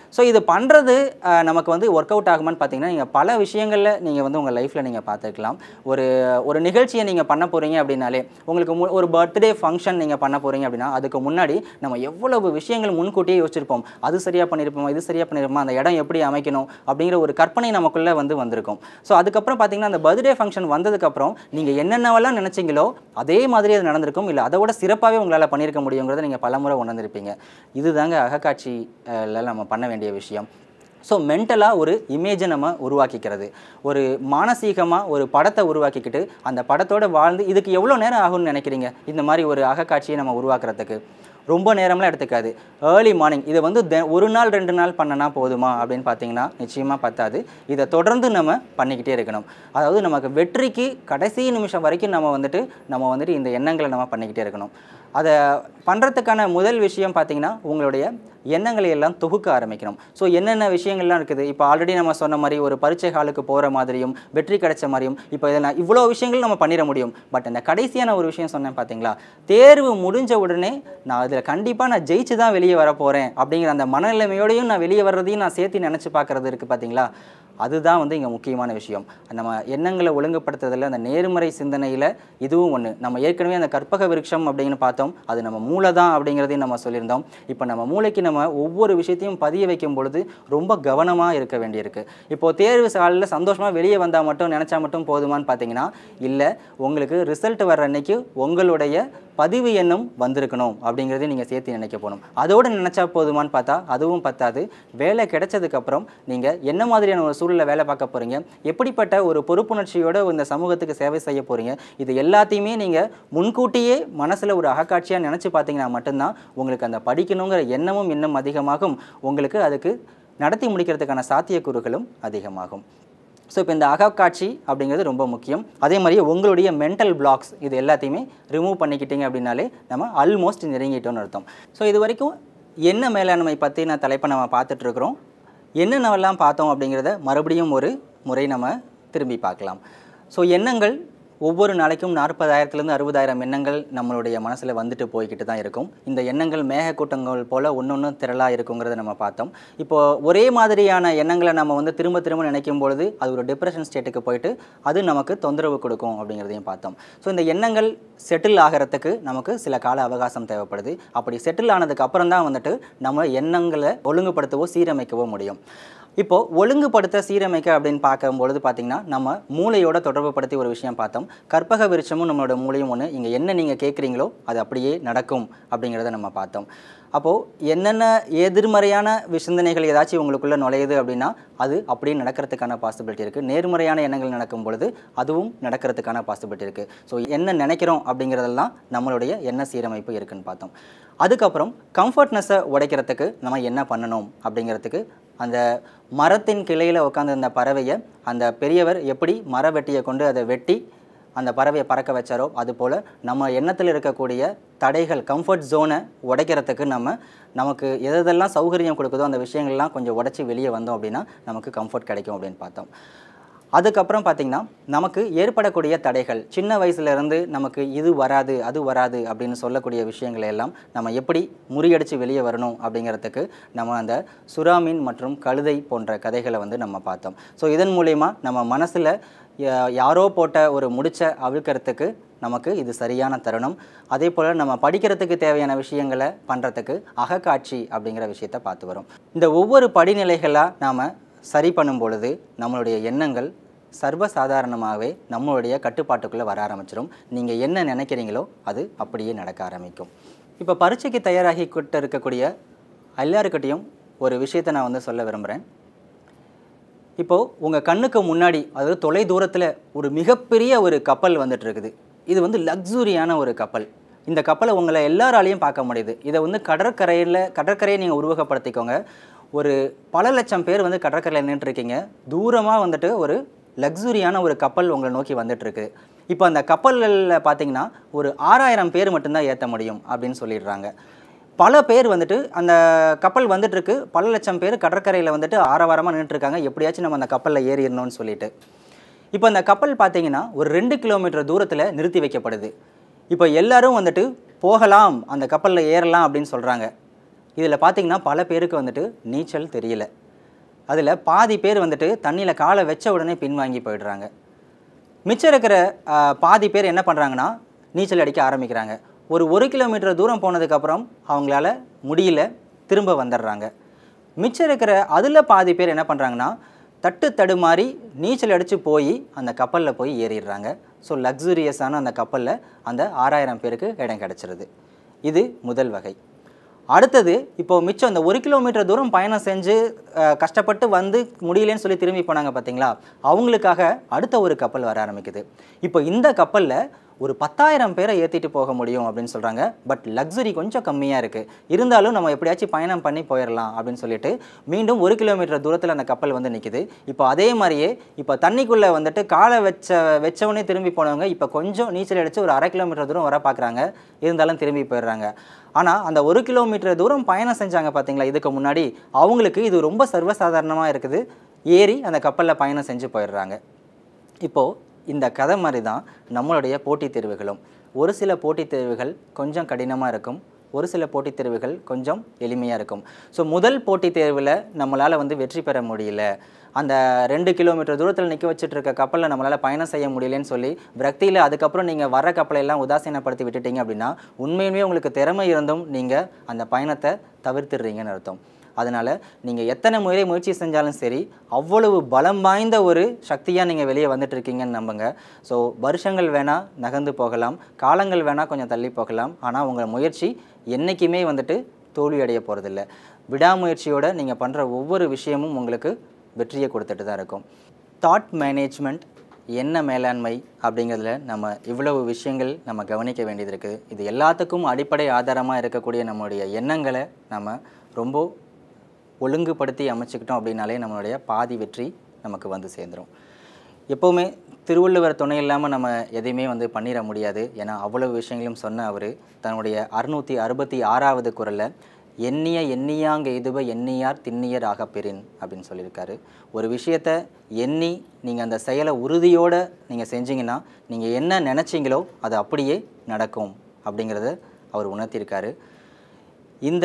ஸோ இது பண்ணுறது நமக்கு வந்து ஒர்க் அவுட் ஆகுமான்னு பார்த்தீங்கன்னா நீங்கள் பல விஷயங்களில் நீங்கள் வந்து உங்கள் லைஃப்பில் நீங்கள் பார்த்துக்கலாம் ஒரு ஒரு நிகழ்ச்சியை நீங்கள் பண்ண போகிறீங்க அப்படின்னாலே உங்களுக்கு மு- ஒரு பர்த்டே ஃபங்க்ஷன் நீங்கள் பண்ண போகிறீங்க அப்படின்னா அதுக்கு முன்னாடி நம்ம எவ்வளவு விஷயங்கள் முன்கூட்டியே யோசிச்சிருப்போம் அது சரியாக பண்ணியிருப்போம் இது சரியாக பண்ணியிருப்போம் அந்த இடம் எப்படி அமைக்கணும் அப்படிங்கிற ஒரு கற்பனை நமக்குள்ளே வந்து வந்திருக்கும் ஸோ அதுக்கப்புறம் பார்த்தீங்கன்னா அந்த பர்த்டே ஃபங்க்ஷன் வந்ததுக்கப்புறம் நீங்கள் என்னென்னவெல்லாம் நினச்சிங்களோ அதே மாதிரி அது நடந்திருக்கும் இல்லை அதை விட சிறப்பாகவே உங்களால் பண்ணியிருக்க முடியுங்கிறத நீங்கள் பலமுறை உணர்ந்திருப்பீங்க இதுதாங்க அகக்காட்சியில் நம்ம பண்ண வேண்டிய விஷயம் ஸோ மென்டலாக ஒரு இமேஜை நம்ம உருவாக்கிக்கிறது ஒரு மானசீகமாக ஒரு படத்தை உருவாக்கிக்கிட்டு அந்த படத்தோட வாழ்ந்து இதுக்கு எவ்வளோ நேரம் ஆகும்னு நினைக்கிறீங்க இந்த மாதிரி ஒரு அகக்காட்சியை நம்ம உருவாக்குறதுக்கு ரொம்ப நேரம்லாம் எடுத்துக்காது ஏர்லி மார்னிங் இதை வந்து தெ- ஒரு நாள் ரெண்டு நாள் பண்ணனா போதுமா அப்படின்னு பார்த்தீங்கன்னா நிச்சயமாக பத்தாது இதை தொடர்ந்து நம்ம பண்ணிக்கிட்டே இருக்கணும் அதாவது நமக்கு வெற்றிக்கு கடைசி நிமிஷம் வரைக்கும் நம்ம வந்துட்டு நம்ம வந்துட்டு இந்த எண்ணங்களை நம்ம பண்ணிக்கிட்டே இருக்கணும் அதை பண்ணுறதுக்கான முதல் விஷயம் பார்த்தீங்கன்னா உங்களுடைய எண்ணங்களை எல்லாம் தொகுக்க ஆரம்பிக்கணும் ஸோ என்னென்ன விஷயங்கள்லாம் இருக்குது இப்போ ஆல்ரெடி நம்ம சொன்ன மாதிரி ஒரு பரீட்சை ஹாலுக்கு போகிற மாதிரியும் வெற்றி கிடைச்ச மாதிரியும் இப்போ இதெல்லாம் இவ்வளோ விஷயங்கள் நம்ம பண்ணிட முடியும் பட் இந்த கடைசியான ஒரு விஷயம் சொன்னேன் பார்த்தீங்களா தேர்வு முடிஞ்ச உடனே நான் இதில் கண்டிப்பாக நான் ஜெயிச்சு தான் வெளியே வர போகிறேன் அப்படிங்கிற அந்த மனநிலைமையோடையும் நான் வெளியே வர்றதையும் நான் சேர்த்து நினச்சி பார்க்குறது இருக்குது பார்த்தீங்களா அதுதான் வந்து இங்கே முக்கியமான விஷயம் நம்ம எண்ணங்களை ஒழுங்குபடுத்துறதுல அந்த நேர்மறை சிந்தனையில் இதுவும் ஒன்று நம்ம ஏற்கனவே அந்த கற்பக விருட்சம் அப்படின்னு பார்த்தோம் அது நம்ம மூளை தான் அப்படிங்கிறதையும் நம்ம சொல்லியிருந்தோம் இப்போ நம்ம மூளைக்கு நம்ம ஒவ்வொரு விஷயத்தையும் பதிய வைக்கும் பொழுது ரொம்ப கவனமாக இருக்க வேண்டியிருக்கு இப்போ தேர்வு சாலில் சந்தோஷமாக வெளியே வந்தால் மட்டும் நினச்சா மட்டும் போதுமான்னு பார்த்தீங்கன்னா இல்லை உங்களுக்கு ரிசல்ட் வர்ற அன்னைக்கு உங்களுடைய பதிவு எண்ணும் வந்திருக்கணும் அப்படிங்கிறதையும் நீங்கள் சேர்த்து நினைக்க போகணும் அதோடு நினச்சா போதுமான்னு பார்த்தா அதுவும் பத்தாது வேலை கிடைச்சதுக்கப்புறம் நீங்கள் என்ன மாதிரியான ஒரு சூழலில் வேலை பார்க்க போகிறீங்க எப்படிப்பட்ட ஒரு பொறுப்புணர்ச்சியோட இந்த சமூகத்துக்கு சேவை செய்ய போகிறீங்க இது எல்லாத்தையுமே நீங்கள் முன்கூட்டியே மனசில் ஒரு அகக்காட்சியாக நினச்சி பார்த்தீங்கன்னா மட்டும்தான் உங்களுக்கு அந்த படிக்கணுங்கிற எண்ணமும் இன்னும் அதிகமாகும் உங்களுக்கு அதுக்கு நடத்தி முடிக்கிறதுக்கான சாத்தியக்கூறுகளும் அதிகமாகும் ஸோ இப்போ இந்த அகக்காட்சி அப்படிங்கிறது ரொம்ப முக்கியம் அதே மாதிரி உங்களுடைய மென்டல் பிளாக்ஸ் இது எல்லாத்தையுமே ரிமூவ் பண்ணிக்கிட்டீங்க அப்படின்னாலே நம்ம ஆல்மோஸ்ட் நெருங்கிட்டோம்னு அர்த்தம் ஸோ இது வரைக்கும் என்ன மேலாண்மை பற்றி நான் தலைப்பை நம்ம பார்த்துட்ருக்குறோம் என்னென்னவெல்லாம் பார்த்தோம் அப்படிங்கிறத மறுபடியும் ஒரு முறை நம்ம திரும்பி பார்க்கலாம் ஸோ எண்ணங்கள் ஒவ்வொரு நாளைக்கும் நாற்பதாயிரத்துலேருந்து அறுபதாயிரம் எண்ணங்கள் நம்மளுடைய மனசில் வந்துட்டு போய்கிட்டு தான் இருக்கும் இந்த எண்ணங்கள் மேகக்கூட்டங்கள் போல் ஒன்று ஒன்று திரளாக இருக்குங்கிறத நம்ம பார்த்தோம் இப்போ ஒரே மாதிரியான எண்ணங்களை நம்ம வந்து திரும்ப திரும்ப நினைக்கும் பொழுது அது ஒரு டிப்ரெஷன் ஸ்டேட்டுக்கு போயிட்டு அது நமக்கு தொந்தரவு கொடுக்கும் அப்படிங்கிறதையும் பார்த்தோம் ஸோ இந்த எண்ணங்கள் செட்டில் ஆகிறதுக்கு நமக்கு சில கால அவகாசம் தேவைப்படுது அப்படி செட்டில் ஆனதுக்கு அப்புறம் தான் வந்துட்டு நம்ம எண்ணங்களை ஒழுங்குபடுத்தவோ சீரமைக்கவோ முடியும் இப்போ ஒழுங்குபடுத்த சீரமைக்க அப்படின்னு பார்க்கும்பொழுது பார்த்தீங்கன்னா நம்ம மூளையோட தொடர்பு படுத்தி ஒரு விஷயம் பார்த்தோம் கற்பக விருட்சமும் நம்மளோட மூளையும் ஒன்று இங்கே என்ன நீங்கள் கேட்குறீங்களோ அது அப்படியே நடக்கும் அப்படிங்கிறத நம்ம பார்த்தோம் அப்போது என்னென்ன எதிர்மறையான வி- சிந்தனைகள் ஏதாச்சும் உங்களுக்குள்ளே நுழையுது அப்படின்னா அது அப்படியே நடக்கிறதுக்கான பாசிபிலிட்டி இருக்குது நேர்மறையான எண்ணங்கள் நடக்கும் பொழுது அதுவும் நடக்கிறதுக்கான பாசிபிலிட்டி இருக்குது ஸோ என்ன நினைக்கிறோம் அப்படிங்கிறதெல்லாம் நம்மளுடைய எண்ண சீரமைப்பு இருக்குன்னு பார்த்தோம் அதுக்கப்புறம் கம்ஃபர்ட்னஸை உடைக்கிறதுக்கு நம்ம என்ன பண்ணணும் அப்படிங்கிறதுக்கு அந்த மரத்தின் கிளையில் உட்காந்துருந்த பறவையை அந்த பெரியவர் எப்படி மர வெட்டியை கொண்டு அதை வெட்டி அந்த பறவையை பறக்க வச்சாரோ அதுபோல் நம்ம எண்ணத்தில் இருக்கக்கூடிய தடைகள் கம்ஃபர்ட் ஜோனை உடைக்கிறதுக்கு நம்ம நமக்கு எது எதெல்லாம் சௌகரியம் கொடுக்குதோ அந்த விஷயங்கள்லாம் கொஞ்சம் உடச்சி வெளியே வந்தோம் அப்படின்னா நமக்கு கம்ஃபர்ட் கிடைக்கும் அப்படின்னு பார்த்தோம் அதுக்கப்புறம் பார்த்திங்கன்னா நமக்கு ஏற்படக்கூடிய தடைகள் சின்ன வயசுலேருந்து நமக்கு இது வராது அது வராது அப்படின்னு சொல்லக்கூடிய விஷயங்களை எல்லாம் நம்ம எப்படி முறியடித்து வெளியே வரணும் அப்படிங்கிறதுக்கு நம்ம அந்த சுறாமீன் மற்றும் கழுதை போன்ற கதைகளை வந்து நம்ம பார்த்தோம் ஸோ இதன் மூலயமா நம்ம மனசில் யாரோ போட்ட ஒரு முடிச்சை அவிழ்க்கிறதுக்கு நமக்கு இது சரியான தருணம் அதே போல் நம்ம படிக்கிறதுக்கு தேவையான விஷயங்களை பண்ணுறதுக்கு அகக்காட்சி அப்படிங்கிற விஷயத்தை பார்த்து வரோம் இந்த ஒவ்வொரு படிநிலைகளாக நாம் சரி பண்ணும் பொழுது நம்மளுடைய எண்ணங்கள் சர்வசாதாரணமாகவே நம்மளுடைய கட்டுப்பாட்டுக்குள்ளே வர ஆரம்பிச்சிடும் நீங்கள் என்ன நினைக்கிறீங்களோ அது அப்படியே நடக்க ஆரம்பிக்கும் இப்போ பரீட்சைக்கு தயாராகிக்கிட்டு இருக்கக்கூடிய எல்லாருக்கிட்டையும் ஒரு விஷயத்தை நான் வந்து சொல்ல விரும்புகிறேன் இப்போது உங்கள் கண்ணுக்கு முன்னாடி அதாவது தொலை தூரத்தில் ஒரு மிகப்பெரிய ஒரு கப்பல் வந்துட்டு இருக்குது இது வந்து லக்ஸுரியான ஒரு கப்பல் இந்த கப்பலை உங்களை எல்லாராலையும் பார்க்க முடியுது இதை வந்து கடற்கரையில் கடற்கரையை நீங்கள் உருவகப்படுத்திக்கோங்க ஒரு பல லட்சம் பேர் வந்து கடற்கரையில் நின்றுருக்கீங்க தூரமாக வந்துட்டு ஒரு லக்ஸுரியான ஒரு கப்பல் உங்களை நோக்கி வந்துட்டு இருக்குது இப்போ அந்த கப்பலில் பார்த்தீங்கன்னா ஒரு ஆறாயிரம் பேர் மட்டும்தான் ஏற்ற முடியும் அப்படின்னு சொல்லிடுறாங்க பல பேர் வந்துட்டு அந்த கப்பல் வந்துட்டு இருக்கு பல லட்சம் பேர் கடற்கரையில் வந்துட்டு ஆரவாரமாக நின்றுட்டுருக்காங்க எப்படியாச்சும் நம்ம அந்த கப்பலில் ஏறிடணும்னு சொல்லிட்டு இப்போ அந்த கப்பல் பார்த்தீங்கன்னா ஒரு ரெண்டு கிலோமீட்டர் தூரத்தில் நிறுத்தி வைக்கப்படுது இப்போ எல்லாரும் வந்துட்டு போகலாம் அந்த கப்பலில் ஏறலாம் அப்படின்னு சொல்கிறாங்க இதில் பார்த்தீங்கன்னா பல பேருக்கு வந்துட்டு நீச்சல் தெரியல அதில் பாதி பேர் வந்துட்டு தண்ணியில் காலை வச்ச உடனே பின்வாங்கி போயிடுறாங்க மிச்சம் இருக்கிற ஆ, பாதி பேர் என்ன பண்ணுறாங்கன்னா நீச்சல் அடிக்க ஆரம்பிக்கிறாங்க ஒரு ஒரு கிலோமீட்டர் தூரம் போனதுக்கப்புறம் அவங்களால முடியல திரும்ப வந்துடுறாங்க மிச்சம் இருக்கிற அதில் பாதி பேர் என்ன பண்ணுறாங்கன்னா தட்டு தடுமாறி நீச்சல் அடித்து போய் அந்த கப்பலில் போய் ஏறிடுறாங்க ஸோ லக்ஸுரியஸான அந்த கப்பலில் அந்த ஆறாயிரம் பேருக்கு இடம் கிடச்சிருது இது முதல் வகை அடுத்தது இப்போ மிச்சம் இந்த ஒரு கிலோமீட்டர் தூரம் பயணம் செஞ்சு அஹ், கஷ்டப்பட்டு வந்து முடியலன்னு சொல்லி திரும்பி போனாங்க பார்த்தீங்களா அவங்களுக்காக அடுத்த ஒரு கப்பல் வர ஆரம்பிக்குது இப்போ இந்த கப்பலில் ஒரு பத்தாயிரம் பேரை ஏற்றிட்டு போக முடியும் அப்படின்னு சொல்கிறாங்க பட் லக்ஸுரி கொஞ்சம் கம்மியாக இருக்குது இருந்தாலும் நம்ம எப்படியாச்சும் பயணம் பண்ணி போயிடலாம் அப்படின்னு சொல்லிட்டு மீண்டும் ஒரு கிலோமீட்டர் தூரத்தில் அந்த கப்பல் வந்து நிற்குது இப்போ அதே மாதிரியே இப்போ தண்ணிக்குள்ளே வந்துட்டு காலை வச்ச வச்சவொடனே திரும்பி போனவங்க இப்போ கொஞ்சம் நீச்சல் அடித்து ஒரு அரை கிலோமீட்டர் தூரம் வர பார்க்குறாங்க இருந்தாலும் திரும்பி போயிடுறாங்க ஆனால் அந்த ஒரு கிலோமீட்டர் தூரம் பயணம் செஞ்சாங்க பார்த்தீங்களா இதுக்கு முன்னாடி அவங்களுக்கு இது ரொம்ப சர்வசாதாரணமாக இருக்குது ஏறி அந்த கப்பலில் பயணம் செஞ்சு போயிடுறாங்க இப்போது இந்த கதை மாதிரி தான் நம்மளுடைய போட்டித் தேர்வுகளும் ஒரு சில போட்டித் தேர்வுகள் கொஞ்சம் கடினமாக இருக்கும் ஒரு சில போட்டித் தேர்வுகள் கொஞ்சம் எளிமையாக இருக்கும் ஸோ முதல் போட்டித் தேர்வில் நம்மளால் வந்து வெற்றி பெற முடியல அந்த ரெண்டு கிலோமீட்டர் தூரத்தில் நிற்க வச்சுட்டு இருக்க கப்பலில் நம்மளால் பயணம் செய்ய முடியலன்னு சொல்லி விரக்தியில் அதுக்கப்புறம் நீங்கள் வர கப்பலை எல்லாம் உதாசீனப்படுத்தி விட்டுட்டீங்க அப்படின்னா உண்மையுமே உங்களுக்கு திறமை இருந்தும் நீங்கள் அந்த பயணத்தை தவிர்த்துடுறீங்கன்னு அர்த்தம் அதனால் நீங்கள் எத்தனை முறை முயற்சி செஞ்சாலும் சரி அவ்வளவு பலம் வாய்ந்த ஒரு சக்தியாக நீங்கள் வெளியே வந்துட்டு இருக்கீங்கன்னு நம்புங்க ஸோ வருஷங்கள் வேணால் நகர்ந்து போகலாம் காலங்கள் வேணால் கொஞ்சம் தள்ளி போகலாம் ஆனால் உங்கள் முயற்சி என்றைக்குமே வந்துட்டு தோல்வி அடைய போகிறதில்ல விடாமுயற்சியோட நீங்கள் பண்ணுற ஒவ்வொரு விஷயமும் உங்களுக்கு வெற்றியை கொடுத்துட்டு தான் இருக்கும் தாட் மேனேஜ்மெண்ட் என்ன மேலாண்மை அப்படிங்கிறதுல நம்ம இவ்வளவு விஷயங்கள் நம்ம கவனிக்க வேண்டியது இருக்குது இது எல்லாத்துக்கும் அடிப்படை ஆதாரமாக இருக்கக்கூடிய நம்மளுடைய எண்ணங்களை நம்ம ரொம்ப ஒழுங்குபடுத்தி அமைச்சுக்கிட்டோம் அப்படின்னாலே நம்மளுடைய பாதி வெற்றி நமக்கு வந்து சேர்ந்துடும் எப்போவுமே திருவள்ளுவர் துணை இல்லாமல் நம்ம எதையுமே வந்து பண்ணிட முடியாது ஏன்னா அவ்வளவு விஷயங்களும் சொன்ன அவர் தன்னுடைய அறுநூற்றி அறுபத்தி ஆறாவது குரலில் எண்ணிய எண்ணியாங்க எதுவ எண்ணியார் திண்ணியர் ஆகப்பெறின் அப்படின்னு சொல்லியிருக்காரு ஒரு விஷயத்த எண்ணி நீங்கள் அந்த செயலை உறுதியோடு நீங்கள் செஞ்சீங்கன்னா நீங்கள் என்ன நினச்சிங்களோ அது அப்படியே நடக்கும் அப்படிங்கிறத அவர் உணர்த்தியிருக்காரு இந்த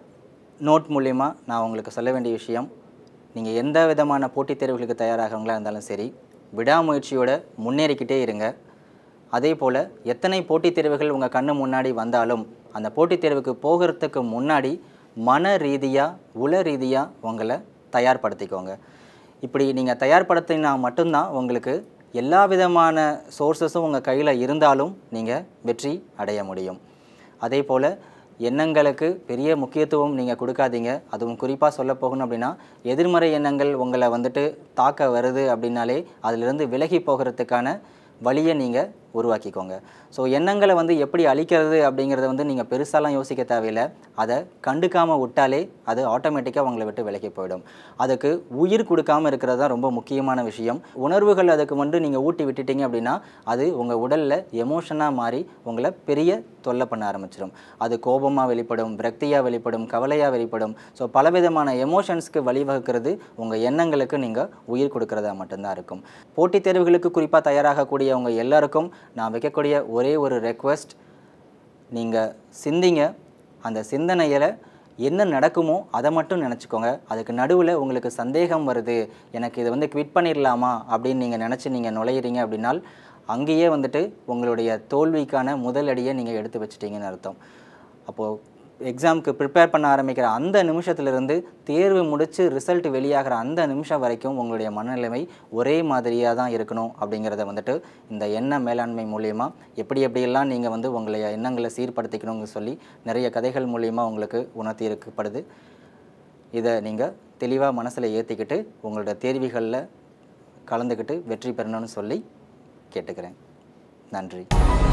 நோட் மூலயமா நான் உங்களுக்கு சொல்ல வேண்டிய விஷயம் நீங்கள் எந்த விதமான போட்டித் தேர்வுகளுக்கு தயாராகிறவங்களா இருந்தாலும் சரி விடாமுயற்சியோட முன்னேறிக்கிட்டே இருங்க அதே போல் எத்தனை போட்டித் தேர்வுகள் உங்கள் கண்ணு முன்னாடி வந்தாலும் அந்த போட்டித் தேர்வுக்கு போகிறதுக்கு முன்னாடி மன ரீதியாக உள ரீதியாக உங்களை தயார்படுத்திக்கோங்க இப்படி நீங்கள் தயார்படுத்தினா மட்டும்தான் உங்களுக்கு எல்லா விதமான சோர்ஸஸும் உங்கள் கையில் இருந்தாலும் நீங்கள் வெற்றி அடைய முடியும் அதே போல் எண்ணங்களுக்கு பெரிய முக்கியத்துவம் நீங்கள் கொடுக்காதீங்க அதுவும் குறிப்பாக சொல்ல போகணும் அப்படின்னா எதிர்மறை எண்ணங்கள் உங்களை வந்துட்டு தாக்க வருது அப்படின்னாலே அதிலிருந்து விலகி போகிறதுக்கான வழியை நீங்கள் உருவாக்கிக்கோங்க ஸோ எண்ணங்களை வந்து எப்படி அழிக்கிறது அப்படிங்கிறத வந்து நீங்கள் பெருசாலாம் யோசிக்க தேவையில்லை அதை கண்டுக்காமல் விட்டாலே அது ஆட்டோமேட்டிக்காக உங்களை விட்டு விலகி போயிடும் அதுக்கு உயிர் கொடுக்காம இருக்கிறது தான் ரொம்ப முக்கியமான விஷயம் உணர்வுகள் அதுக்கு வந்து நீங்கள் ஊட்டி விட்டுட்டீங்க அப்படின்னா அது உங்கள் உடலில் எமோஷனாக மாறி உங்களை பெரிய தொல்லை பண்ண ஆரம்பிச்சிடும் அது கோபமாக வெளிப்படும் விரக்தியாக வெளிப்படும் கவலையாக வெளிப்படும் ஸோ பலவிதமான எமோஷன்ஸ்க்கு வழிவகுக்கிறது உங்கள் எண்ணங்களுக்கு நீங்கள் உயிர் கொடுக்கறதா மட்டும்தான் இருக்கும் போட்டித் தேர்வுகளுக்கு குறிப்பாக தயாராகக்கூடிய உங்கள் எல்லாருக்கும் நான் வைக்கக்கூடிய ஒரே ஒரு ரெக்வெஸ்ட் நீங்கள் சிந்திங்க அந்த சிந்தனையில் என்ன நடக்குமோ அதை மட்டும் நினச்சிக்கோங்க அதுக்கு நடுவில் உங்களுக்கு சந்தேகம் வருது எனக்கு இதை வந்து குவிட் பண்ணிடலாமா அப்படின்னு நீங்கள் நினச்சி நீங்கள் நுழையிறீங்க அப்படின்னால் அங்கேயே வந்துட்டு உங்களுடைய தோல்விக்கான முதல் அடியை நீங்கள் எடுத்து வச்சிட்டீங்கன்னு அர்த்தம் அப்போது எக்ஸாமுக்கு ப்ரிப்பேர் பண்ண ஆரம்பிக்கிற அந்த நிமிஷத்துலேருந்து தேர்வு முடித்து ரிசல்ட் வெளியாகிற அந்த நிமிஷம் வரைக்கும் உங்களுடைய மனநிலைமை ஒரே மாதிரியாக தான் இருக்கணும் அப்படிங்கிறத வந்துட்டு இந்த எண்ண மேலாண்மை மூலியமாக எப்படி எப்படியெல்லாம் நீங்கள் வந்து உங்களுடைய எண்ணங்களை சீர்படுத்திக்கணும்னு சொல்லி நிறைய கதைகள் மூலியமாக உங்களுக்கு உணர்த்தி இருக்கப்படுது இதை நீங்கள் தெளிவாக மனசில் ஏற்றிக்கிட்டு உங்களோட தேர்வுகளில் கலந்துக்கிட்டு வெற்றி பெறணும்னு சொல்லி கேட்டுக்கிறேன் நன்றி